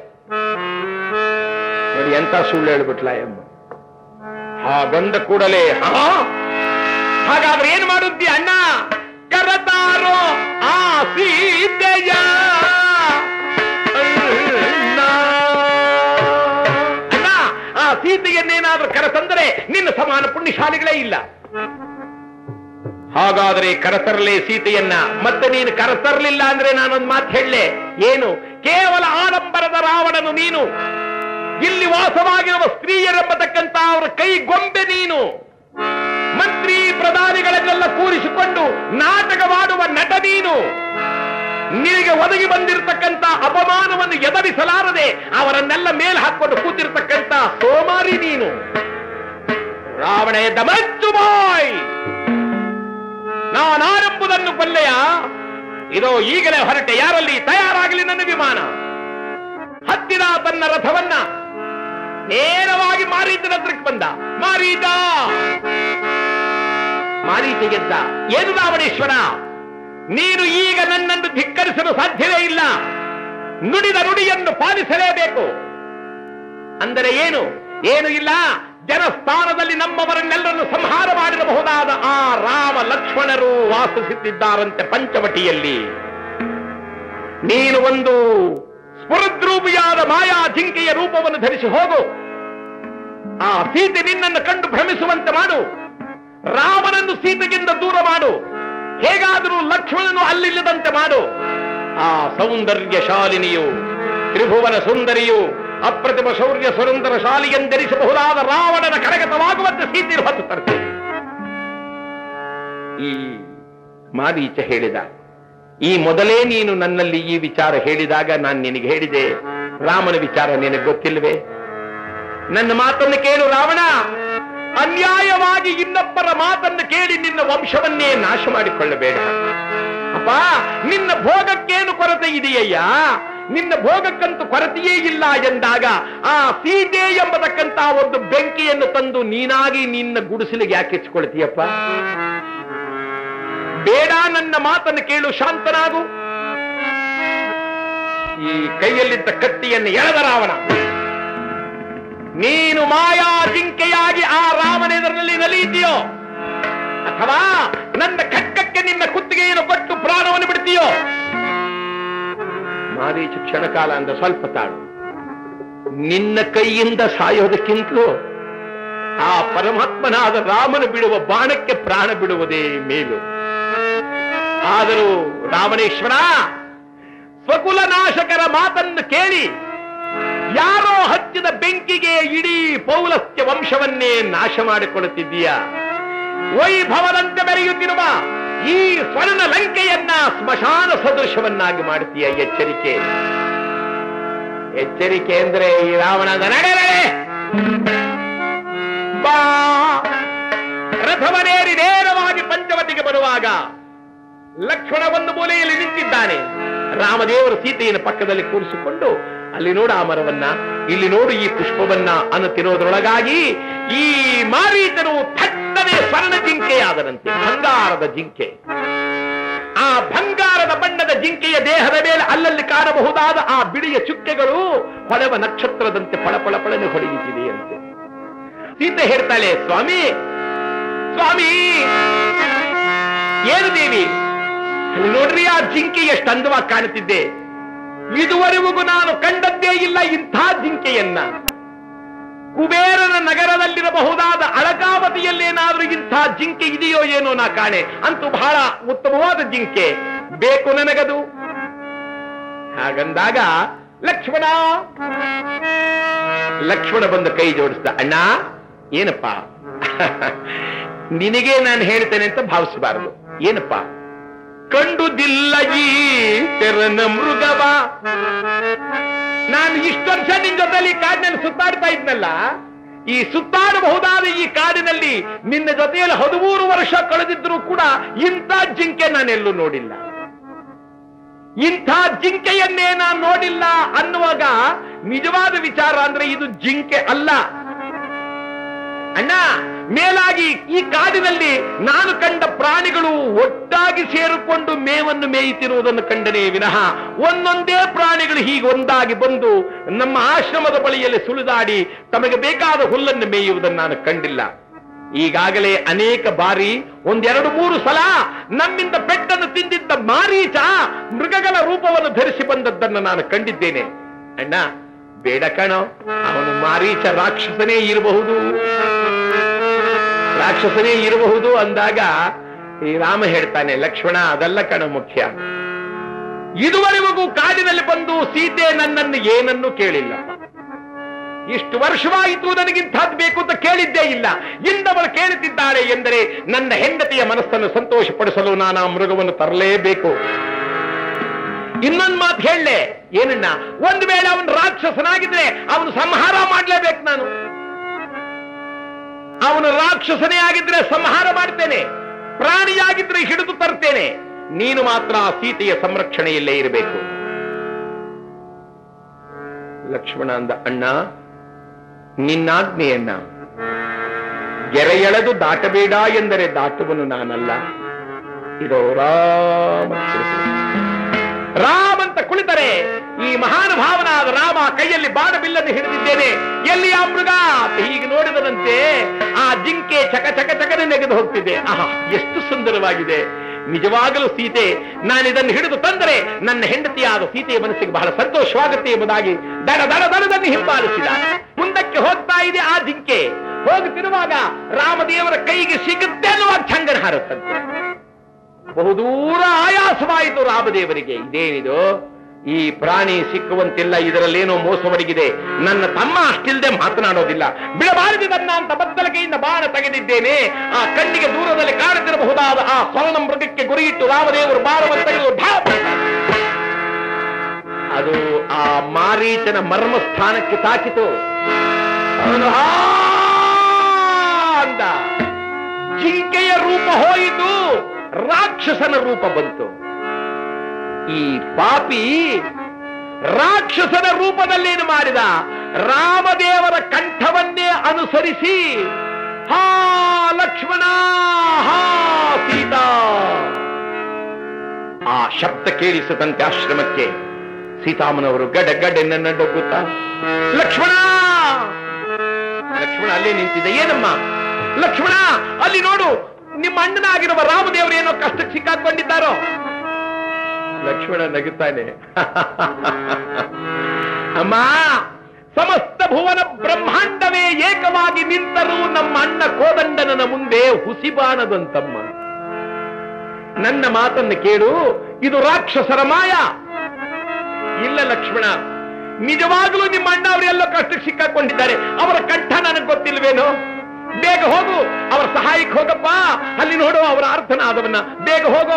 A: ನೋಡಿ ಎಂತ ಸುಳ್ಳು ಹೇಳ್ಬಿಟ್ಲ ಎಂಬ ಹಾಗಂದ ಕೂಡಲೇ ಹಾ ಹಾಗಾದ್ರೆ ಏನ್ ಮಾಡುತ್ತಿ ಅಣ್ಣ ಕರತಾರೋ ಆ ಸೀತೆಯ ಅಣ್ಣ. ಅಣ್ಣ ಆ ಸೀತೆಯನ್ನೇನಾದ್ರೂ ಕರೆತಂದರೆ ನಿನ್ನ ಸಮಾನ ಪುಣ್ಯಶಾಲಿಗಳೇ ಇಲ್ಲ ಹಾಗಾದರೆ ಕರೆತರಲೇ ಸೀತೆಯನ್ನ ಮತ್ತೆ ನೀನು ಕರೆತರಲಿಲ್ಲ ಅಂದ್ರೆ ನಾನೊಂದು ಮಾತು ಹೇಳಲೆ ಏನು ಕೇವಲ ಆಡಂಬರದ ರಾವಣನು ನೀನು ಇಲ್ಲಿ ವಾಸವಾಗಿರುವ ಸ್ತ್ರೀಯರೆಂಬತಕ್ಕಂತ ಅವರ ಕೈ ಗೊಂಬೆ ನೀನು ಮಂತ್ರಿ ಪ್ರಧಾನಿಗಳನ್ನೆಲ್ಲ ಕೂರಿಸಿಕೊಂಡು ನಾಟಕವಾಡುವ ನಟ ನೀನು ನಿನಗೆ ಒದಗಿ ಬಂದಿರತಕ್ಕಂತ ಅಪಮಾನವನ್ನು ಎದರಿಸಲಾರದೆ ಅವರನ್ನೆಲ್ಲ ಮೇಲೆ ಹಾಕೊಂಡು ಕೂತಿರ್ತಕ್ಕಂತ ಸೋಮಾರಿ ನೀನು ರಾವಣ ಎದ್ದ ಮಚ್ಚು ಬಾಯ್ ನಾನಾರೆಂಬುದನ್ನು ಬಲ್ಲೆಯ ಇದೋ ಈಗಲೇ ಹೊರಟೆ ಯಾರಲ್ಲಿ ತಯಾರಾಗಲಿ ನನ್ನ ವಿಮಾನ ಹತ್ತಿದ ತನ್ನ ರಥವನ್ನ ನೇರವಾಗಿ ಮಾರೀತನ ಹತ್ರಕ್ಕೆ ಬಂದ ಮಾರೀತ ಮಾರೀತ ಗೆದ್ದ ಏನು ರಾವಣೇಶ್ವರ ನೀನು ಈಗ ನನ್ನನ್ನು ಧಿಕ್ಕರಿಸಲು ಸಾಧ್ಯವೇ ಇಲ್ಲ ನುಡಿದ ನುಡಿಯನ್ನು ಪಾಲಿಸಲೇಬೇಕು ಅಂದರೆ ಏನು ಏನು ಇಲ್ಲ ಜನಸ್ಥಾನದಲ್ಲಿ ನಮ್ಮವರನ್ನೆಲ್ಲರನ್ನು ಸಂಹಾರ ಮಾಡಿರಬಹುದಾದ ಆ ರಾಮ ಲಕ್ಷ್ಮಣರು ವಾಸಿಸುತ್ತಿದ್ದಾರಂತೆ ಪಂಚವಟಿಯಲ್ಲಿ ನೀನು ಒಂದು ಸ್ಫುರದ್ರೂಪಿಯಾದ ಮಾಯಾ ಜಿಂಕೆಯ ರೂಪವನ್ನು ಧರಿಸಿ ಹೋಗು ಆ ಸೀತೆ ನಿನ್ನನ್ನು ಕಂಡು ಭ್ರಮಿಸುವಂತೆ ಮಾಡು ರಾಮನನ್ನು ಸೀತೆಗಿಂತ ದೂರ ಮಾಡು ಹೇಗಾದರೂ ಲಕ್ಷ್ಮಣನು ಅಲ್ಲಿಲ್ಲದಂತೆ ಮಾಡು ಆ ಸೌಂದರ್ಯ ಶಾಲಿನಿಯು ತ್ರಿಭುವನ ಸುಂದರಿಯು ಅಪ್ರತಿಮ ಶೌರ್ಯ ಸುರಂದರ ಶಾಲಿಯೆಂದೆನಿಸಬಹುದಾದ ರಾವಣನ ಕರಗತವಾಗುವಂತೆ ಸೀತೆಯನ್ನು ಹೊತ್ತು ತರ್ತೇನೆ ಈ ಮಾರೀಚ ಹೇಳಿದ ಈ ಮೊದಲೇ ನೀನು ನನ್ನಲ್ಲಿ ಈ ವಿಚಾರ ಹೇಳಿದಾಗ ನಾನು ನಿನಗೆ ಹೇಳಿದೆ ರಾಮನ ವಿಚಾರ ನಿನಗೆ ಗೊತ್ತಿಲ್ವೇ ನನ್ನ ಮಾತನ್ನು ಕೇಳು ರಾವಣ ಅನ್ಯಾಯವಾಗಿ ಇನ್ನೊಬ್ಬರ ಮಾತನ್ನು ಕೇಳಿ ನಿನ್ನ ವಂಶವನ್ನೇ ನಾಶ ಮಾಡಿಕೊಳ್ಳಬೇಡ ಅಪ್ಪ ನಿನ್ನ ಭೋಗಕ್ಕೇನು ಕೊರತೆ ಇದೆಯಯ್ಯ ನಿನ್ನ ಭೋಗಕ್ಕಂತೂ ಕೊರತೆಯೇ ಇಲ್ಲ ಎಂದಾಗ ಆ ಸೀತೆ ಎಂಬತಕ್ಕಂತ ಒಂದು ಬೆಂಕಿಯನ್ನು ತಂದು ನೀನಾಗಿ ನಿನ್ನ ಗುಡಿಸಲಿಗೆ ಯಾಕೆ ಹೆಚ್ಚಿಕೊಳ್ತೀಯಪ್ಪ ಬೇಡ ನನ್ನ ಮಾತನ್ನು ಕೇಳು ಶಾಂತನಾಗು ಈ ಕೈಯಲ್ಲಿದ್ದ ಕತ್ತಿಯನ್ನು ಎಳೆದ ರಾವಣ ನೀನು ಮಾಯಾ ಜಿಂಕೆಯಾಗಿ ಆ ರಾಮನೆದುರಲ್ಲಿ ನಲಿಯುತ್ತೀಯೋ ಅಥವಾ ನನ್ನ ಖಡ್ಗಕ್ಕೆ ನಿನ್ನ ಕುತ್ತಿಗೆಯನ್ನು ಕೊಟ್ಟು ಪ್ರಾಣವನ್ನು ಬಿಡ್ತೀಯೋ ಮಾರೀಚ ಕ್ಷಣಕಾಲ ಅಂದ ಸ್ವಲ್ಪ ತಾಳು ನಿನ್ನ ಕೈಯಿಂದ ಸಾಯೋದಕ್ಕಿಂತಲೂ ಆ ಪರಮಾತ್ಮನಾದ ರಾಮನು ಬಿಡುವ ಬಾಣಕ್ಕೆ ಪ್ರಾಣ ಬಿಡುವುದೇ ಮೇಲು ಆದರೂ ರಾಮನೇಶ್ವರ ಸ್ವಕುಲ ನಾಶಕರ ಮಾತನ್ನು ಕೇಳಿ ಯಾರೋ ಹಚ್ಚಿದ ಬೆಂಕಿಗೆ ಇಡೀ ಪೌಲಸ್ತ್ಯ ವಂಶವನ್ನೇ ನಾಶ ಮಾಡಿಕೊಳ್ಳುತ್ತಿದ್ದೀಯ ವೈಭವದಂತೆ ಬೆರೆಯುತ್ತಿರುವ ಈ ಸ್ವರ್ಣ ಲಂಕೆಯನ್ನ ಸ್ಮಶಾನ ಸದೃಶವನ್ನಾಗಿ ಮಾಡ್ತೀಯ ಎಚ್ಚರಿಕೆ ಎಚ್ಚರಿಕೆ ಅಂದ್ರೆ ಈ ರಾವಣದ ನಡೆ ಬಾ ರಥವನೇರಿ ನೇರವಾಗಿ ಪಂಚವಟಿಗೆ ಬರುವಾಗ ಲಕ್ಷ್ಮಣ ಒಂದು ಮೂಲೆಯಲ್ಲಿ ನಿಂತಿದ್ದಾನೆ ರಾಮದೇವರು ಸೀತೆಯನ್ನು ಪಕ್ಕದಲ್ಲಿ ಕೂರಿಸಿಕೊಂಡು ಅಲ್ಲಿ ನೋಡು ಆ ಮರವನ್ನ ಇಲ್ಲಿ ನೋಡು ಈ ಪುಷ್ಪವನ್ನ ಅನ್ನುತ್ತಿರೋದ್ರೊಳಗಾಗಿ ಈ ಮಾರೀಚನು ಥಟ್ಟನೆ ಸ್ವರ್ಣ ಜಿಂಕೆಯಾದನಂತೆ ಬಂಗಾರದ ಜಿಂಕೆ ಆ ಬಂಗಾರದ ಬಣ್ಣದ ಜಿಂಕೆಯ ದೇಹದ ಮೇಲೆ ಅಲ್ಲಲ್ಲಿ ಕಾಣಬಹುದಾದ ಆ ಬಿಳಿಯ ಚುಕ್ಕೆಗಳು ಹೊಳೆವ ನಕ್ಷತ್ರದಂತೆ ಫಳಫಳ ಫಳನೆ ಹೊಡೆಯುತ್ತಿದೆಯಂತೆ ಸೀತೆ ಹೇಳ್ತಾಳೆ ಸ್ವಾಮಿ ಸ್ವಾಮಿ ಏನು ದೇವಿ ಅಲ್ಲಿ ನೋಡ್ರಿ ಆ ಜಿಂಕೆ ಎಷ್ಟು ಅಂದವಾಗಿ ಕಾಣುತ್ತಿದ್ದೆ ಇದುವರೆಗೂ ನಾನು ಕಂಡದ್ದೇ ಇಲ್ಲ ಇಂಥ ಜಿಂಕೆಯನ್ನ ಕುಬೇರನ ನಗರದಲ್ಲಿರಬಹುದಾದ ಅಳಕಾವತಿಯಲ್ಲೇನಾದ್ರೂ ಇಂಥ ಜಿಂಕೆ ಇದೆಯೋ ಏನೋ ನಾ ಕಾಣೆ ಅಂತೂ ಬಹಳ ಉತ್ತಮವಾದ ಜಿಂಕೆ ಬೇಕು ನನಗದು ಹಾಗಂದಾಗ ಲಕ್ಷ್ಮಣ ಲಕ್ಷ್ಮಣ ಬಂದು ಕೈ ಜೋಡಿಸ್ದ ಅಣ್ಣ ಏನಪ್ಪ ನಿನಗೆ ನಾನು ಹೇಳ್ತೇನೆ ಅಂತ ಭಾವಿಸಬಾರದು ಏನಪ್ಪ ಕಂಡುದಿಲ್ಲ ಈ ತೆರನ ಮೃಗವ ನಾನು ಇಷ್ಟು ವರ್ಷ ನಿನ್ ಜೊತೆಲಿ ಕಾಡಿನಲ್ಲಿ ಸುತ್ತಾಡ್ತಾ ಇದ್ನಲ್ಲ ಈ ಸುತ್ತಾಡಬಹುದಾದ ಈ ಕಾಡಿನಲ್ಲಿ ನಿನ್ನ ಜೊತೆಯಲ್ಲಿ ಹದಿಮೂರು ವರ್ಷ ಕಳೆದಿದ್ರು ಕೂಡ ಇಂಥ ಜಿಂಕೆ ನಾನೆಲ್ಲೂ ನೋಡಿಲ್ಲ ಇಂಥ ಜಿಂಕೆಯನ್ನೇ ನಾನು ನೋಡಿಲ್ಲ ಅನ್ನುವಾಗ ನಿಜವಾದ ವಿಚಾರ ಅಂದ್ರೆ ಇದು ಜಿಂಕೆ ಅಲ್ಲ ಅಣ್ಣ ಮೇಲಾಗಿ ಈ ಕಾಡಿನಲ್ಲಿ ನಾನು ಕಂಡ ಪ್ರಾಣಿಗಳು ಒಟ್ಟಾಗಿ ಸೇರಿಕೊಂಡು ಮೇವನ್ನು ಮೇಯುತ್ತಿರುವುದನ್ನು ಕಂಡನೇ ವಿನಃ ಒಂದೊಂದೇ ಪ್ರಾಣಿಗಳು ಹೀಗೆ ಒಂದಾಗಿ ಬಂದು ನಮ್ಮ ಆಶ್ರಮದ ಬಳಿಯಲ್ಲಿ ಸುಳಿದಾಡಿ ತಮಗೆ ಬೇಕಾದ ಹುಲ್ಲನ್ನು ಮೇಯುವುದನ್ನು ನಾನು ಕಂಡಿಲ್ಲ ಈಗಾಗಲೇ ಅನೇಕ ಬಾರಿ ಒಂದೆರಡು ಮೂರು ಸಲ ನಮ್ಮಿಂದ ಪೆಟ್ಟನ್ನು ತಿಂದಿದ್ದ ಮಾರೀಚ ಮೃಗಗಳ ರೂಪವನ್ನು ಧರಿಸಿ ಬಂದದ್ದನ್ನು ನಾನು ಕಂಡಿದ್ದೇನೆ ಅಣ್ಣ ಬೇಡ ಕಣೋ ಅವನು ಮಾರೀಚ ರಾಕ್ಷಸನೇ ಇರಬಹುದು ರಾಕ್ಷಸನೇ ಇರಬಹುದು ಅಂದಾಗ ಈ ರಾಮ ಹೇಳ್ತಾನೆ ಲಕ್ಷ್ಮಣ ಅದಲ್ಲ ಕಣ ಮುಖ್ಯ ಇದುವರೆಗೂ ಕಾಡಿನಲ್ಲಿ ಬಂದು ಸೀತೆ ನನ್ನನ್ನು ಏನನ್ನು ಕೇಳಿಲ್ಲ ಇಷ್ಟು ವರ್ಷವಾಯಿತು ನನಗಿಂಥದ್ದು ಬೇಕು ಅಂತ ಕೇಳಿದ್ದೇ ಇಲ್ಲ ಇಂದವಳು ಕೇಳುತ್ತಿದ್ದಾಳೆ ಎಂದರೆ ನನ್ನ ಹೆಂಡತಿಯ ಮನಸ್ಸನ್ನು ಸಂತೋಷಪಡಿಸಲು ನಾನು ಆ ಮೃಗವನ್ನು ತರಲೇಬೇಕು ಇನ್ನೊಂದು ಮಾತು ಹೇಳಲೆ ಏನಣ್ಣ ಒಂದು ವೇಳೆ ಅವನು ರಾಕ್ಷಸನಾಗಿದ್ರೆ ಅವನು ಸಂಹಾರ ಮಾಡ್ಲೇಬೇಕು ನಾನು ಅವನು ರಾಕ್ಷಸನೇ ಆಗಿದ್ರೆ ಸಂಹಾರ ಮಾಡ್ತೇನೆ ಪ್ರಾಣಿಯಾಗಿದ್ರೆ ಹಿಡಿದು ತರ್ತೇನೆ ನೀನು ಮಾತ್ರ ಆ ಸೀತೆಯ ಸಂರಕ್ಷಣೆಯಲ್ಲೇ ಇರಬೇಕು ಲಕ್ಷ್ಮಣ ಅಂದ ಅಣ್ಣ ನಿನ್ನಾಜ್ಞೆಯನ್ನ ಗೆರೆ ಎಳೆದು ದಾಟಬೇಡ ಎಂದರೆ ದಾಟುವನು ನಾನಲ್ಲ ಇದೋ ರಾಮ ರಾಮ್ ಅಂತ ಕುಳಿತರೆ ಈ ಮಹಾನುಭಾವನಾದ ರಾಮ ಕೈಯಲ್ಲಿ ಬಾಣಬಿಲ್ಲನ್ನು ಹಿಡಿದಿದ್ದೇನೆ ಎಲ್ಲಿ ಆ ಮೃಗ ಅಂತ ಹೀಗೆ ನೋಡಿದನಂತೆ ಆ ಜಿಂಕೆ ಚಕ ಚಕ ಚಕನೆ ನೆಗೆದು ಹೋಗ್ತಿದೆ ಆಹಾ ಎಷ್ಟು ಸುಂದರವಾಗಿದೆ ನಿಜವಾಗಲೂ ಸೀತೆ ನಾನು ಇದನ್ನು ಹಿಡಿದು ತಂದರೆ ನನ್ನ ಹೆಂಡತಿಯಾದ ಸೀತೆಯ ಮನಸ್ಸಿಗೆ ಬಹಳ ಸಂತೋಷವಾಗುತ್ತೆ ಎಂಬುದಾಗಿ ದಡ ದಡ ದಡದನ್ನು ಹಿಂಬಾಲಿಸಿದ ಮುಂದಕ್ಕೆ ಹೋಗ್ತಾ ಇದೆ ಆ ಜಿಂಕೆ ಹೋಗುತ್ತಿರುವಾಗ ರಾಮದೇವರ ಕೈಗೆ ಸಿಗುತ್ತೆ ಅನ್ನುವ ಚಂಗನ ಹಾರುತ್ತಂತೆ ಬಹುದೂರ ಆಯಾಸವಾಯಿತು ರಾಮದೇವರಿಗೆ ಇದೇನಿದು ಈ ಪ್ರಾಣಿ ಸಿಕ್ಕುವಂತಿಲ್ಲ ಇದರಲ್ಲೇನೋ ಮೋಸವಡಗಿದೆ ನನ್ನ ತಮ್ಮ ಅಷ್ಟಿಲ್ದೆ ಮಾತನಾಡೋದಿಲ್ಲ ಬಿಡಬಾರದಿದನ್ನ ಅಂತ ಬತ್ತಲಕೆಯಿಂದ ಬಾಣ ತೆಗೆದಿದ್ದೇನೆ ಆ ಕಣ್ಣಿಗೆ ದೂರದಲ್ಲಿ ಕಾಣುತ್ತಿರಬಹುದಾದ ಆ ಸ್ವರ್ಣ ಮೃಗಕ್ಕೆ ಗುರಿಯಿಟ್ಟು ರಾಮದೇವರು ಬಾಣವನ್ನು ತೆಗೆದು ಢಾಪ್ ಅದು ಆ ಮಾರೀಚನ ಮರ್ಮ ಸ್ಥಾನಕ್ಕೆ ತಾಕಿತು ಅವನು ಆ ಅಂದ ಜಿಂಕೆಯ ರೂಪ ಹೋಯಿತು ರಾಕ್ಷಸನ ರೂಪ ಬಂತು ಈ ಪಾಪಿ ರಾಕ್ಷಸನ ರೂಪದಲ್ಲೇನು ಮಾಡಿದ ರಾಮದೇವರ ಕಂಠವನ್ನೇ ಅನುಸರಿಸಿ ಹಾ ಲಕ್ಷ್ಮಣ ಹಾ ಸೀತಾ ಆ ಶಬ್ದ ಕೇಳಿಸದಂತೆ ಆಶ್ರಮಕ್ಕೆ ಸೀತಾಮನವರು ಗಡ ಗಡ್ಡೆನ್ನ ನಡುಗುತ್ತಾ ಲಕ್ಷ್ಮಣ ಲಕ್ಷ್ಮಣ ಅಲ್ಲೇ ನಿಂತಿದ್ದ ಏನಮ್ಮ ಲಕ್ಷ್ಮಣ ಅಲ್ಲಿ ನೋಡು ನಿಮ್ಮ ಅಣ್ಣನಾಗಿರುವ ರಾಮದೇವರು ಏನೋ ಕಷ್ಟಕ್ಕೆ ಸಿಕ್ಕಾಕೊಂಡಿದ್ದಾರೋ ಲಕ್ಷ್ಮಣ ನಗುತ್ತಾನೆ ಅಮ್ಮ ಸಮಸ್ತ ಭುವನ ಬ್ರಹ್ಮಾಂಡವೇ ಏಕವಾಗಿ ನಿಂತರೂ ನಮ್ಮ ಅಣ್ಣ ಕೋದಂಡನನ ಮುಂದೆ ಹುಸಿಬಾಣದಂತಮ್ಮ ನನ್ನ ಮಾತನ್ನು ಕೇಳು ಇದು ರಾಕ್ಷಸರ ಮಾಯ ಇಲ್ಲ ಲಕ್ಷ್ಮಣ ನಿಜವಾಗಲೂ ನಿಮ್ಮ ಅಣ್ಣ ಅವರೆಲ್ಲೋ ಕಷ್ಟಕ್ಕೆ ಸಿಕ್ಕಾಕೊಂಡಿದ್ದಾರೆ ಅವರ ಕಂಠ ನನಗೆ ಗೊತ್ತಿಲ್ವೇನೋ ಬೇಗ ಹೋಗು ಅವರ ಸಹಾಯಕ್ಕೆ ಹೋಗಪ್ಪ ಅಲ್ಲಿ ನೋಡು ಅವರ ಅರ್ಥನಾದವನ್ನ ಬೇಗ ಹೋಗೋ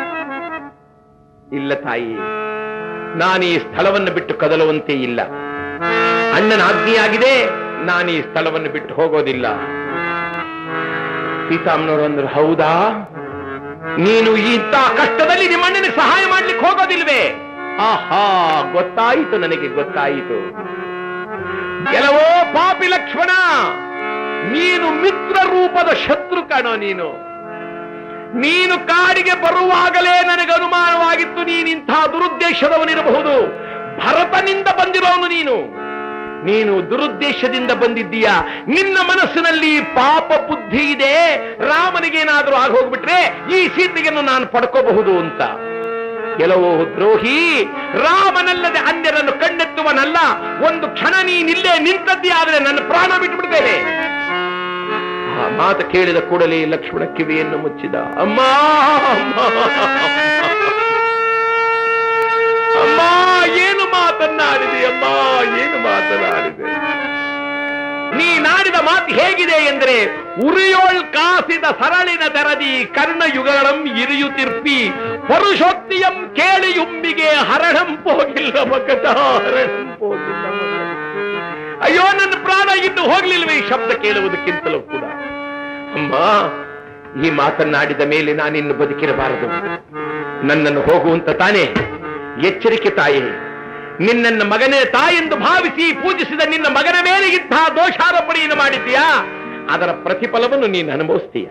A: ಇಲ್ಲ ತಾಯಿ ನಾನು ಈ ಸ್ಥಳವನ್ನು ಬಿಟ್ಟು ಕದಲುವಂತೆ ಇಲ್ಲ ಅಣ್ಣನ ಆಜ್ಞೆಯಾಗಿದೆ ನಾನು ಈ ಸ್ಥಳವನ್ನು ಬಿಟ್ಟು ಹೋಗೋದಿಲ್ಲ ಸೀತಾಮ್ನವರು ಅಂದ್ರು ಹೌದಾ ನೀನು ಇಂಥ ಕಷ್ಟದಲ್ಲಿ ನಿಮ್ಮ ಅಣ್ಣನಿಗೆ ಸಹಾಯ ಮಾಡ್ಲಿಕ್ಕೆ ಹೋಗೋದಿಲ್ವೇ ಆಹಾ ಗೊತ್ತಾಯಿತು ನನಗೆ ಗೊತ್ತಾಯಿತು ಕೆಲವೋ ಪಾಪಿ ಲಕ್ಷ್ಮಣ ನೀನು ಮಿತ್ರ ರೂಪದ ಶತ್ರು ಕಣೋ ನೀನು ನೀನು ಕಾಡಿಗೆ ಬರುವಾಗಲೇ ನನಗೆ ಅನುಮಾನವಾಗಿತ್ತು ನೀನಿಂಥ ದುರುದ್ದೇಶದವನಿರಬಹುದು ಭರತನಿಂದ ಬಂದಿರೋನು ನೀನು ನೀನು ದುರುದ್ದೇಶದಿಂದ ಬಂದಿದ್ದೀಯ ನಿನ್ನ ಮನಸ್ಸಿನಲ್ಲಿ ಪಾಪ ಬುದ್ಧಿ ಇದೆ ರಾಮನಿಗೇನಾದ್ರೂ ಆಗ ಹೋಗ್ಬಿಟ್ರೆ ಈ ಸೀತೆಯನ್ನು ನಾನು ಪಡ್ಕೋಬಹುದು ಅಂತ ಕೆಲವು ದ್ರೋಹಿ ರಾಮನಲ್ಲದೆ ಅನ್ಯರನ್ನು ಕಣ್ಣೆತ್ತುವನಲ್ಲ ಒಂದು ಕ್ಷಣ ನೀನಿಲ್ಲೇ ನಿಂತದ್ದೇ ಆದ್ರೆ ನನ್ನ ಪ್ರಾಣ ಬಿಟ್ಟುಬಿಡ್ತೇನೆ ಆ ಮಾತು ಕೇಳಿದ ಕೂಡಲೇ ಲಕ್ಷ್ಮಣ ಕಿವಿಯನ್ನು ಮುಚ್ಚಿದ ಅಮ್ಮ ಅಮ್ಮ, ಅಮ್ಮ ಏನು ಮಾತನ್ನಾಡಿದೆ ಅಮ್ಮ ಏನು ಮಾತನಾಡಿದೆ ನೀನಾಡಿದ ಮಾತು ಹೇಗಿದೆ ಎಂದರೆ ಉರಿಯೋಳ್ ಕಾಸಿದ ಸರಳಿನ ತೆರದಿ ಕರ್ಣಯುಗಳಂ ಇರಿಯುತಿರ್ಪಿ ಪರುಷೋಕ್ತಿಯಂ ಕೇಳಿಯುಂಬಿಗೆ ಹರಣಂ ಹೋಗಿಲ್ಲ ಮಗದ ಹರಣಂ ಹೋಗಿಲ್ಲ ಮಗದ. ಅಯ್ಯೋ ನನ್ನ ಪ್ರಾಣ ಇನ್ನು ಹೋಗ್ಲಿಲ್ವೇ ಈ ಶಬ್ದ ಕೇಳುವುದಕ್ಕಿಂತಲೂ ಕೂಡ ಅಮ್ಮ ಈ ಮಾತನ್ನಾಡಿದ ಮೇಲೆ ನಾನಿನ್ನು ಬದುಕಿರಬಾರದು ನನ್ನನ್ನು ಹೋಗುವಂತ ತಾನೇ ಎಚ್ಚರಿಕೆ ತಾಯಿ ನಿನ್ನನ್ನ ಮಗನೇ ತಾಯೆಂದು ಭಾವಿಸಿ ಪೂಜಿಸಿದ ನಿನ್ನ ಮಗನ ಮೇಲೆ ಇಂತಹ ದೋಷಾರೋಪಣೆಯನ್ನು ಮಾಡಿದ್ದೀಯಾ ಅದರ ಪ್ರತಿಫಲವನ್ನು ನೀನು ಅನುಭವಿಸ್ತೀಯ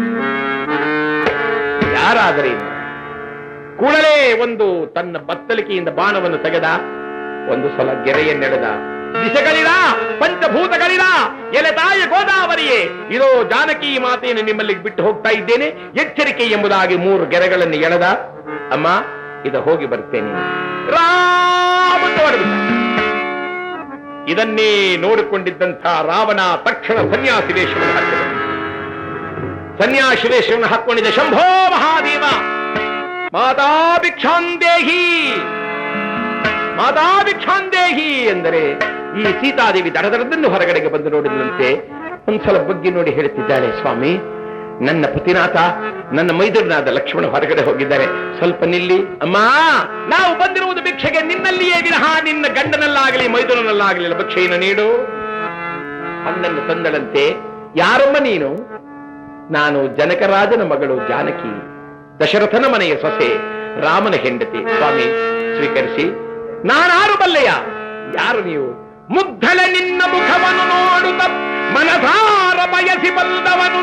A: ಯಾರಾದರೆ ಇನ್ನು? ಕೂಡಲೇ ಒಂದು ತನ್ನ ಬತ್ತಲಿಕೆಯಿಂದ ಬಾಣವನ್ನು ತೆಗೆದ ಒಂದು ಸಲ ಗೆರೆಯನ್ನೆಳೆದ ದಿಶೆಗಳಿರ ಪಂಚಭೂತಗಳಿರ ಎಲೆ ತಾಯ ಗೋದಾವರಿಯೇ ಇದೋ ಜಾನಕಿ ಮಾತೆಯನ್ನು ನಿಮ್ಮಲ್ಲಿ ಬಿಟ್ಟು ಹೋಗ್ತಾ ಇದ್ದೇನೆ ಎಚ್ಚರಿಕೆ ಎಂಬುದಾಗಿ ಮೂರು ಗೆರೆಗಳನ್ನು ಎಳೆದ ಅಮ್ಮ ಇದ ಹೋಗಿ ಬರ್ತೇನೆ ರಾಮ ಅಂತ ಹೊರಡ್ಬಿಟ್ಟ. ಇದನ್ನೇ ನೋಡಿಕೊಂಡಿದ್ದಂಥ ರಾವಣ ತಕ್ಷಣ ಸನ್ಯಾಸಿ ವೇಷವನ್ನು ಹಾಕಿದ ಸನ್ಯಾಸಿ ವೇಷವನ್ನು ಹಾಕೊಂಡಿದ್ದ ಶಂಭೋ ಮಹಾದೇವ ಮಾತಾ ಭಿಕ್ಷಾಂದೇಹಿ ಮಾತಾ ಭಿಕ್ಷಾಂದೇಹಿ ಎಂದರೆ ಈ ಸೀತಾದೇವಿ ದಡದರದನ್ನು ಹೊರಗಡೆಗೆ ಬಂದು ನೋಡಿದಂತೆ ಒಂದ್ಸಲ ಬಗ್ಗೆ ನೋಡಿ ಹೇಳುತ್ತಿದ್ದಾಳೆ ಸ್ವಾಮಿ ನನ್ನ ಪತಿನಾಥ ನನ್ನ ಮೈದುರನಾದ ಲಕ್ಷ್ಮಣ ಹೊರಗಡೆ ಹೋಗಿದ್ದಾರೆ ಸ್ವಲ್ಪ ನಿಲ್ಲಿ ಅಮ್ಮ ನಾವು ಬಂದಿರುವುದು ಭಿಕ್ಷೆಗೆ ನಿನ್ನಲ್ಲಿಯೇ ವಿರಹ ನಿನ್ನ ಗಂಡನಲ್ಲಾಗಲಿ ಮೈದುರನಲ್ಲಾಗಲಿಲ್ಲ ಭಿಕ್ಷೆಯನ್ನು ನೀಡು ಹಣ್ಣನ್ನು ತಂದಳಂತೆ ಯಾರಮ್ಮ ನೀನು ನಾನು ಜನಕರಾಜನ ಮಗಳು ಜಾನಕಿ ದಶರಥನ ಮನೆಯ ಸೊಸೆ ರಾಮನ ಹೆಂಡತಿ ಸ್ವಾಮಿ ಸ್ವೀಕರಿಸಿ ನಾನಾರು ಬಲ್ಲೆಯ ಯಾರು ನೀವು ಮುಗ್ಧಳ ನಿನ್ನ ಮುಖವನ್ನು ನೋಡುತ್ತ ಮನಸಾರ ಬಯಸಿ ಬಂದವನು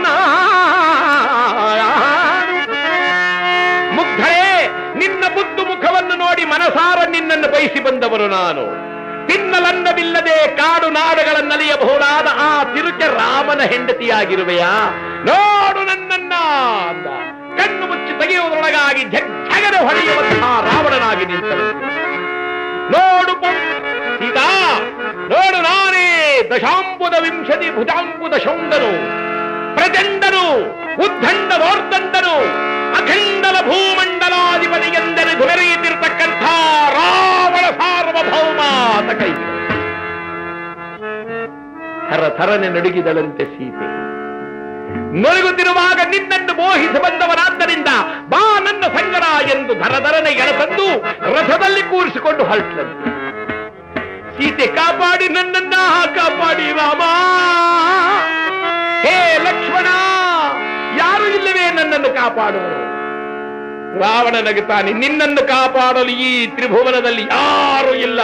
A: ನಾನು ಮುಗ್ಧಳೇ ನಿನ್ನ ಬುದ್ದು ಮುಖವನ್ನು ನೋಡಿ ಮನಸಾರ ನಿನ್ನನ್ನು ಬಯಸಿ ಬಂದವನು ನಾನು ತಿನ್ನಲನ್ನವಿಲ್ಲದೆ ಕಾಡು ನಾಡುಗಳನ್ನಲಿಯಬಹುದಾದ ಆ ತಿರುಕೆ ರಾಮನ ಹೆಂಡತಿಯಾಗಿರುವೆಯಾ ನೋಡು ನನ್ನನ್ನ ಅಂದ ಕಣ್ಣು ಮುಚ್ಚಿ ತೆಗೆಯುವುದರೊಳಗಾಗಿ ಜಗ್ಜಗನೆ ಹೊಡೆಯುವಂತಹ ರಾವಣನಾಗಿ ನಿಂತನು ನೋಡು ಪು- ಸೀತಾ ನೋಡು ನಾನೇ ದಶಾಂಬುದ ವಿಂಶತಿ ಭುಜಾಂಬುದ ಶೌಂಡನು ಪ್ರಚಂಡನು ಉದ್ದಂಡ ದೋರ್ದಂಡನು ಅಖಂಡಲ ಭೂಮಂಡಲಾಧಿಪತಿ ಎಂದರೆ ಧುಮೆರೆಯುತ್ತಿರತಕ್ಕಂಥ ರಾವಣ ಸಾರ್ವಭೌಮ ಅಂತ ಕೈ ಥರ ಥರನೆ ನಡುಗಿದಳಂತೆ ಸೀತೆ ನಡುಗುತ್ತಿರುವಾಗ ನಿನ್ನನ್ನು ಮೋಹಿಸಿ ಬಂದವನಾದ್ದರಿಂದ ಬಾ ನನ್ನ ಸಂಗಡ ಎಂದು ಧರಧರನೆ ಎಳತಂದು ರಥದಲ್ಲಿ ಕೂರಿಸಿಕೊಂಡು ಹೊರಟಂತೆ ಸೀತೆ ಕಾಪಾಡಿ ನನ್ನನ್ನ ಕಾಪಾಡಿ ರಾಮ ಹೇ ಲಕ್ಷ್ಮಣ ಯಾರು ಇಲ್ಲವೇ ನನ್ನನ್ನು ಕಾಪಾಡುವರು ರಾವಣ ನಗುತ್ತಾನೆ ನಿನ್ನನ್ನು ಕಾಪಾಡಲು ಈ ತ್ರಿಭುವನದಲ್ಲಿ ಯಾರು ಇಲ್ಲ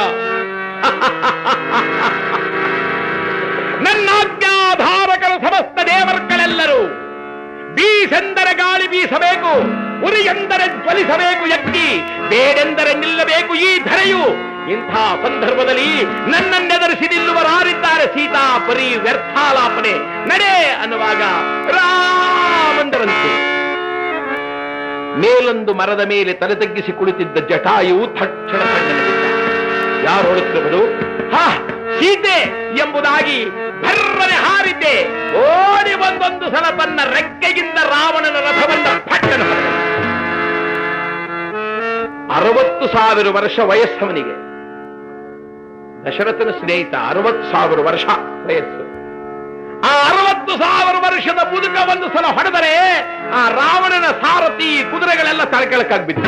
A: ನನ್ನಾಜ್ಞಾಧಾರಕರು ಸಮಸ್ತ ದೇವರುಗಳೆಲ್ಲರೂ ಬೀಸೆಂದರೆ ಗಾಳಿ ಬೀಸಬೇಕು ಉರಿ ಎಂದರೆ ಜ್ವಲಿಸಬೇಕು ಎತ್ತಿ ಬೇಡೆಂದರೆ ನಿಲ್ಲಬೇಕು ಈ ಧರೆಯು ಇಂಥ ಸಂದರ್ಭದಲ್ಲಿ ನನ್ನನ್ನೆದರಿಸಿ ನಿಲ್ಲುವರಾರಿದ್ದಾರೆ ಸೀತಾ ಪರಿ ವ್ಯರ್ಥಾಲಾಪನೆ ನಡೆ ಅನ್ನುವಾಗ ರಾಮಂದರಂತೆ ಮೇಲೊಂದು ಮರದ ಮೇಲೆ ತಲೆ ತಗ್ಗಿಸಿ ಕುಳಿತಿದ್ದ ಜಟಾಯುವು ತಕ್ಷಣ ಕಣ್ಣನ್ನು ಬಿಟ್ಟ. ಯಾರು ಹೊರಟಿರುವುದು ಹಾ ಸೀತೆ ಎಂಬುದಾಗಿ ಭರ್ರನೆ ಹಾರಿದ್ದೆ ಓಡಿ ಒಂದೊಂದು ಸಲ ತನ್ನ ರೆಕ್ಕೆಗಿಂದ ರಾವಣನ ರಥವನ್ನ ಪಟ್ಟಣ ಅರವತ್ತು ಸಾವಿರ ವರ್ಷ ವಯಸ್ಸವನಿಗೆ ದಶರಥನ ಸ್ನೇಹಿತ ಅರವತ್ತು ಸಾವಿರ ವರ್ಷ ವಯಸ್ಸು ಆ ಅರವತ್ತು ಹತ್ತು ಸಾವಿರ ವರ್ಷದ ಮುದುಕ ಒಂದು ಸಲ ಹೊಡೆದರೆ ಆ ರಾವಣನ ಸಾರಥಿ ಕುದುರೆಗಳೆಲ್ಲ ತಳಕೆಳಕ್ಕಾಗ್ಬಿದ್ದು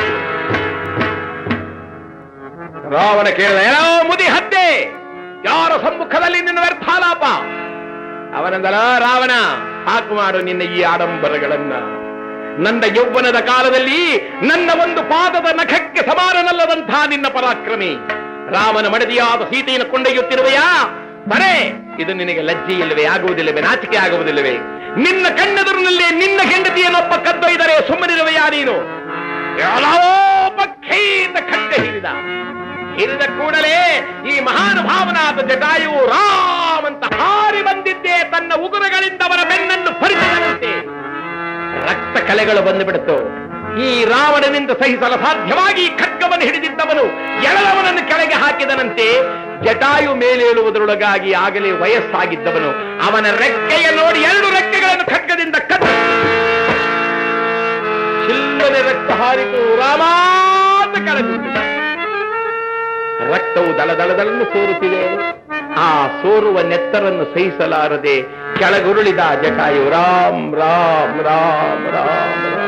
A: ರಾವಣ ಕೇಳಿದ ಏನೋ ಮುದಿ ಹತ್ತೆ ಯಾರ ಸಮ್ಮುಖದಲ್ಲಿ ನಿನ್ನ ವ್ಯರ್ಥಾಲಾಪ ಅವನಂದಲ ರಾವಣ ಸಾಕು ಮಾಡು ನಿನ್ನ ಈ ಆಡಂಬರಗಳನ್ನ ನನ್ನ ಯೌವನದ ಕಾಲದಲ್ಲಿ ನನ್ನ ಒಂದು ಪಾದದ ನಖಕ್ಕೆ ಸಮಾನನಲ್ಲದಂತಹ ನಿನ್ನ ಪರಾಕ್ರಮಿ ರಾಮನ ಮಡದಿಯಾದ ಸೀತೆಯನ್ನು ಕೊಂಡೊಯ್ಯುತ್ತಿರುವೆಯಾ ಬರೇ ಇದು ನಿನಗೆ ಲಜ್ಜೆ ಇಲ್ಲವೇ ಆಗುವುದಿಲ್ಲವೇ ನಾಚಿಕೆ ಆಗುವುದಿಲ್ಲವೇ ನಿನ್ನ ಕಣ್ಣೆದುರಿನಲ್ಲೇ ನಿನ್ನ ಹೆಂಡತಿಯನ್ನೊಬ್ಬ ಕದ್ದೊಯ್ದರೆ ಸುಮ್ಮನಿರುವೆಯಾ ನೀನು ಯಾರೋ ಪಕ್ಷೀತ ಖಡ್ಗ ಹಿರಿದ ಹಿರಿದ ಕೂಡಲೇ ಈ ಮಹಾನುಭಾವನಾದ ಜಟಾಯು ರಾಮ್ ಅಂತ ಹಾರಿ ಬಂದಿದ್ದೇ ತನ್ನ ಉಗುರುಗಳಿಂದ ಅವರ ಬೆನ್ನನ್ನು ಪರಿಸದಂತೆ ರಕ್ತ ಕಲೆಗಳು ಬಂದು ಬಿಡುತ್ತು ಈ ರಾವಣನಿಂದ ಸಹಿಸಲು ಸಾಧ್ಯವಾಗಿ ಖಡ್ಗವನ್ನು ಹಿಡಿದಿದ್ದವನು ಎಳಲವನನ್ನು ಕೆಳಗೆ ಹಾಕಿದನಂತೆ ಜಟಾಯು ಮೇಲೇಳುವುದರೊಳಗಾಗಿ ಆಗಲೇ ವಯಸ್ಸಾಗಿದ್ದವನು ಅವನ ರೆಕ್ಕೆಯ ನೋಡಿ ಎರಡು ರೆಕ್ಕೆಗಳನ್ನು ಖಡ್ಗದಿಂದ ಕದ್ದು ಚಿಲ್ಲನೆ ರಕ್ತ ಹಾರಿತು ರಾಮಾಂತ ಕೆಳಗೆ ರಕ್ತವು ದಳದಳದಳನ್ನು ಸೋರುತ್ತಿದೆ ಆ ಸೋರುವ ನೆತ್ತರನ್ನು ಸಹಿಸಲಾರದೆ ಕೆಳಗುರುಳಿದ ಜಟಾಯು ರಾಮ್ ರಾಮ್ ರಾಮ್ ರಾಮ್ ರಾಮ್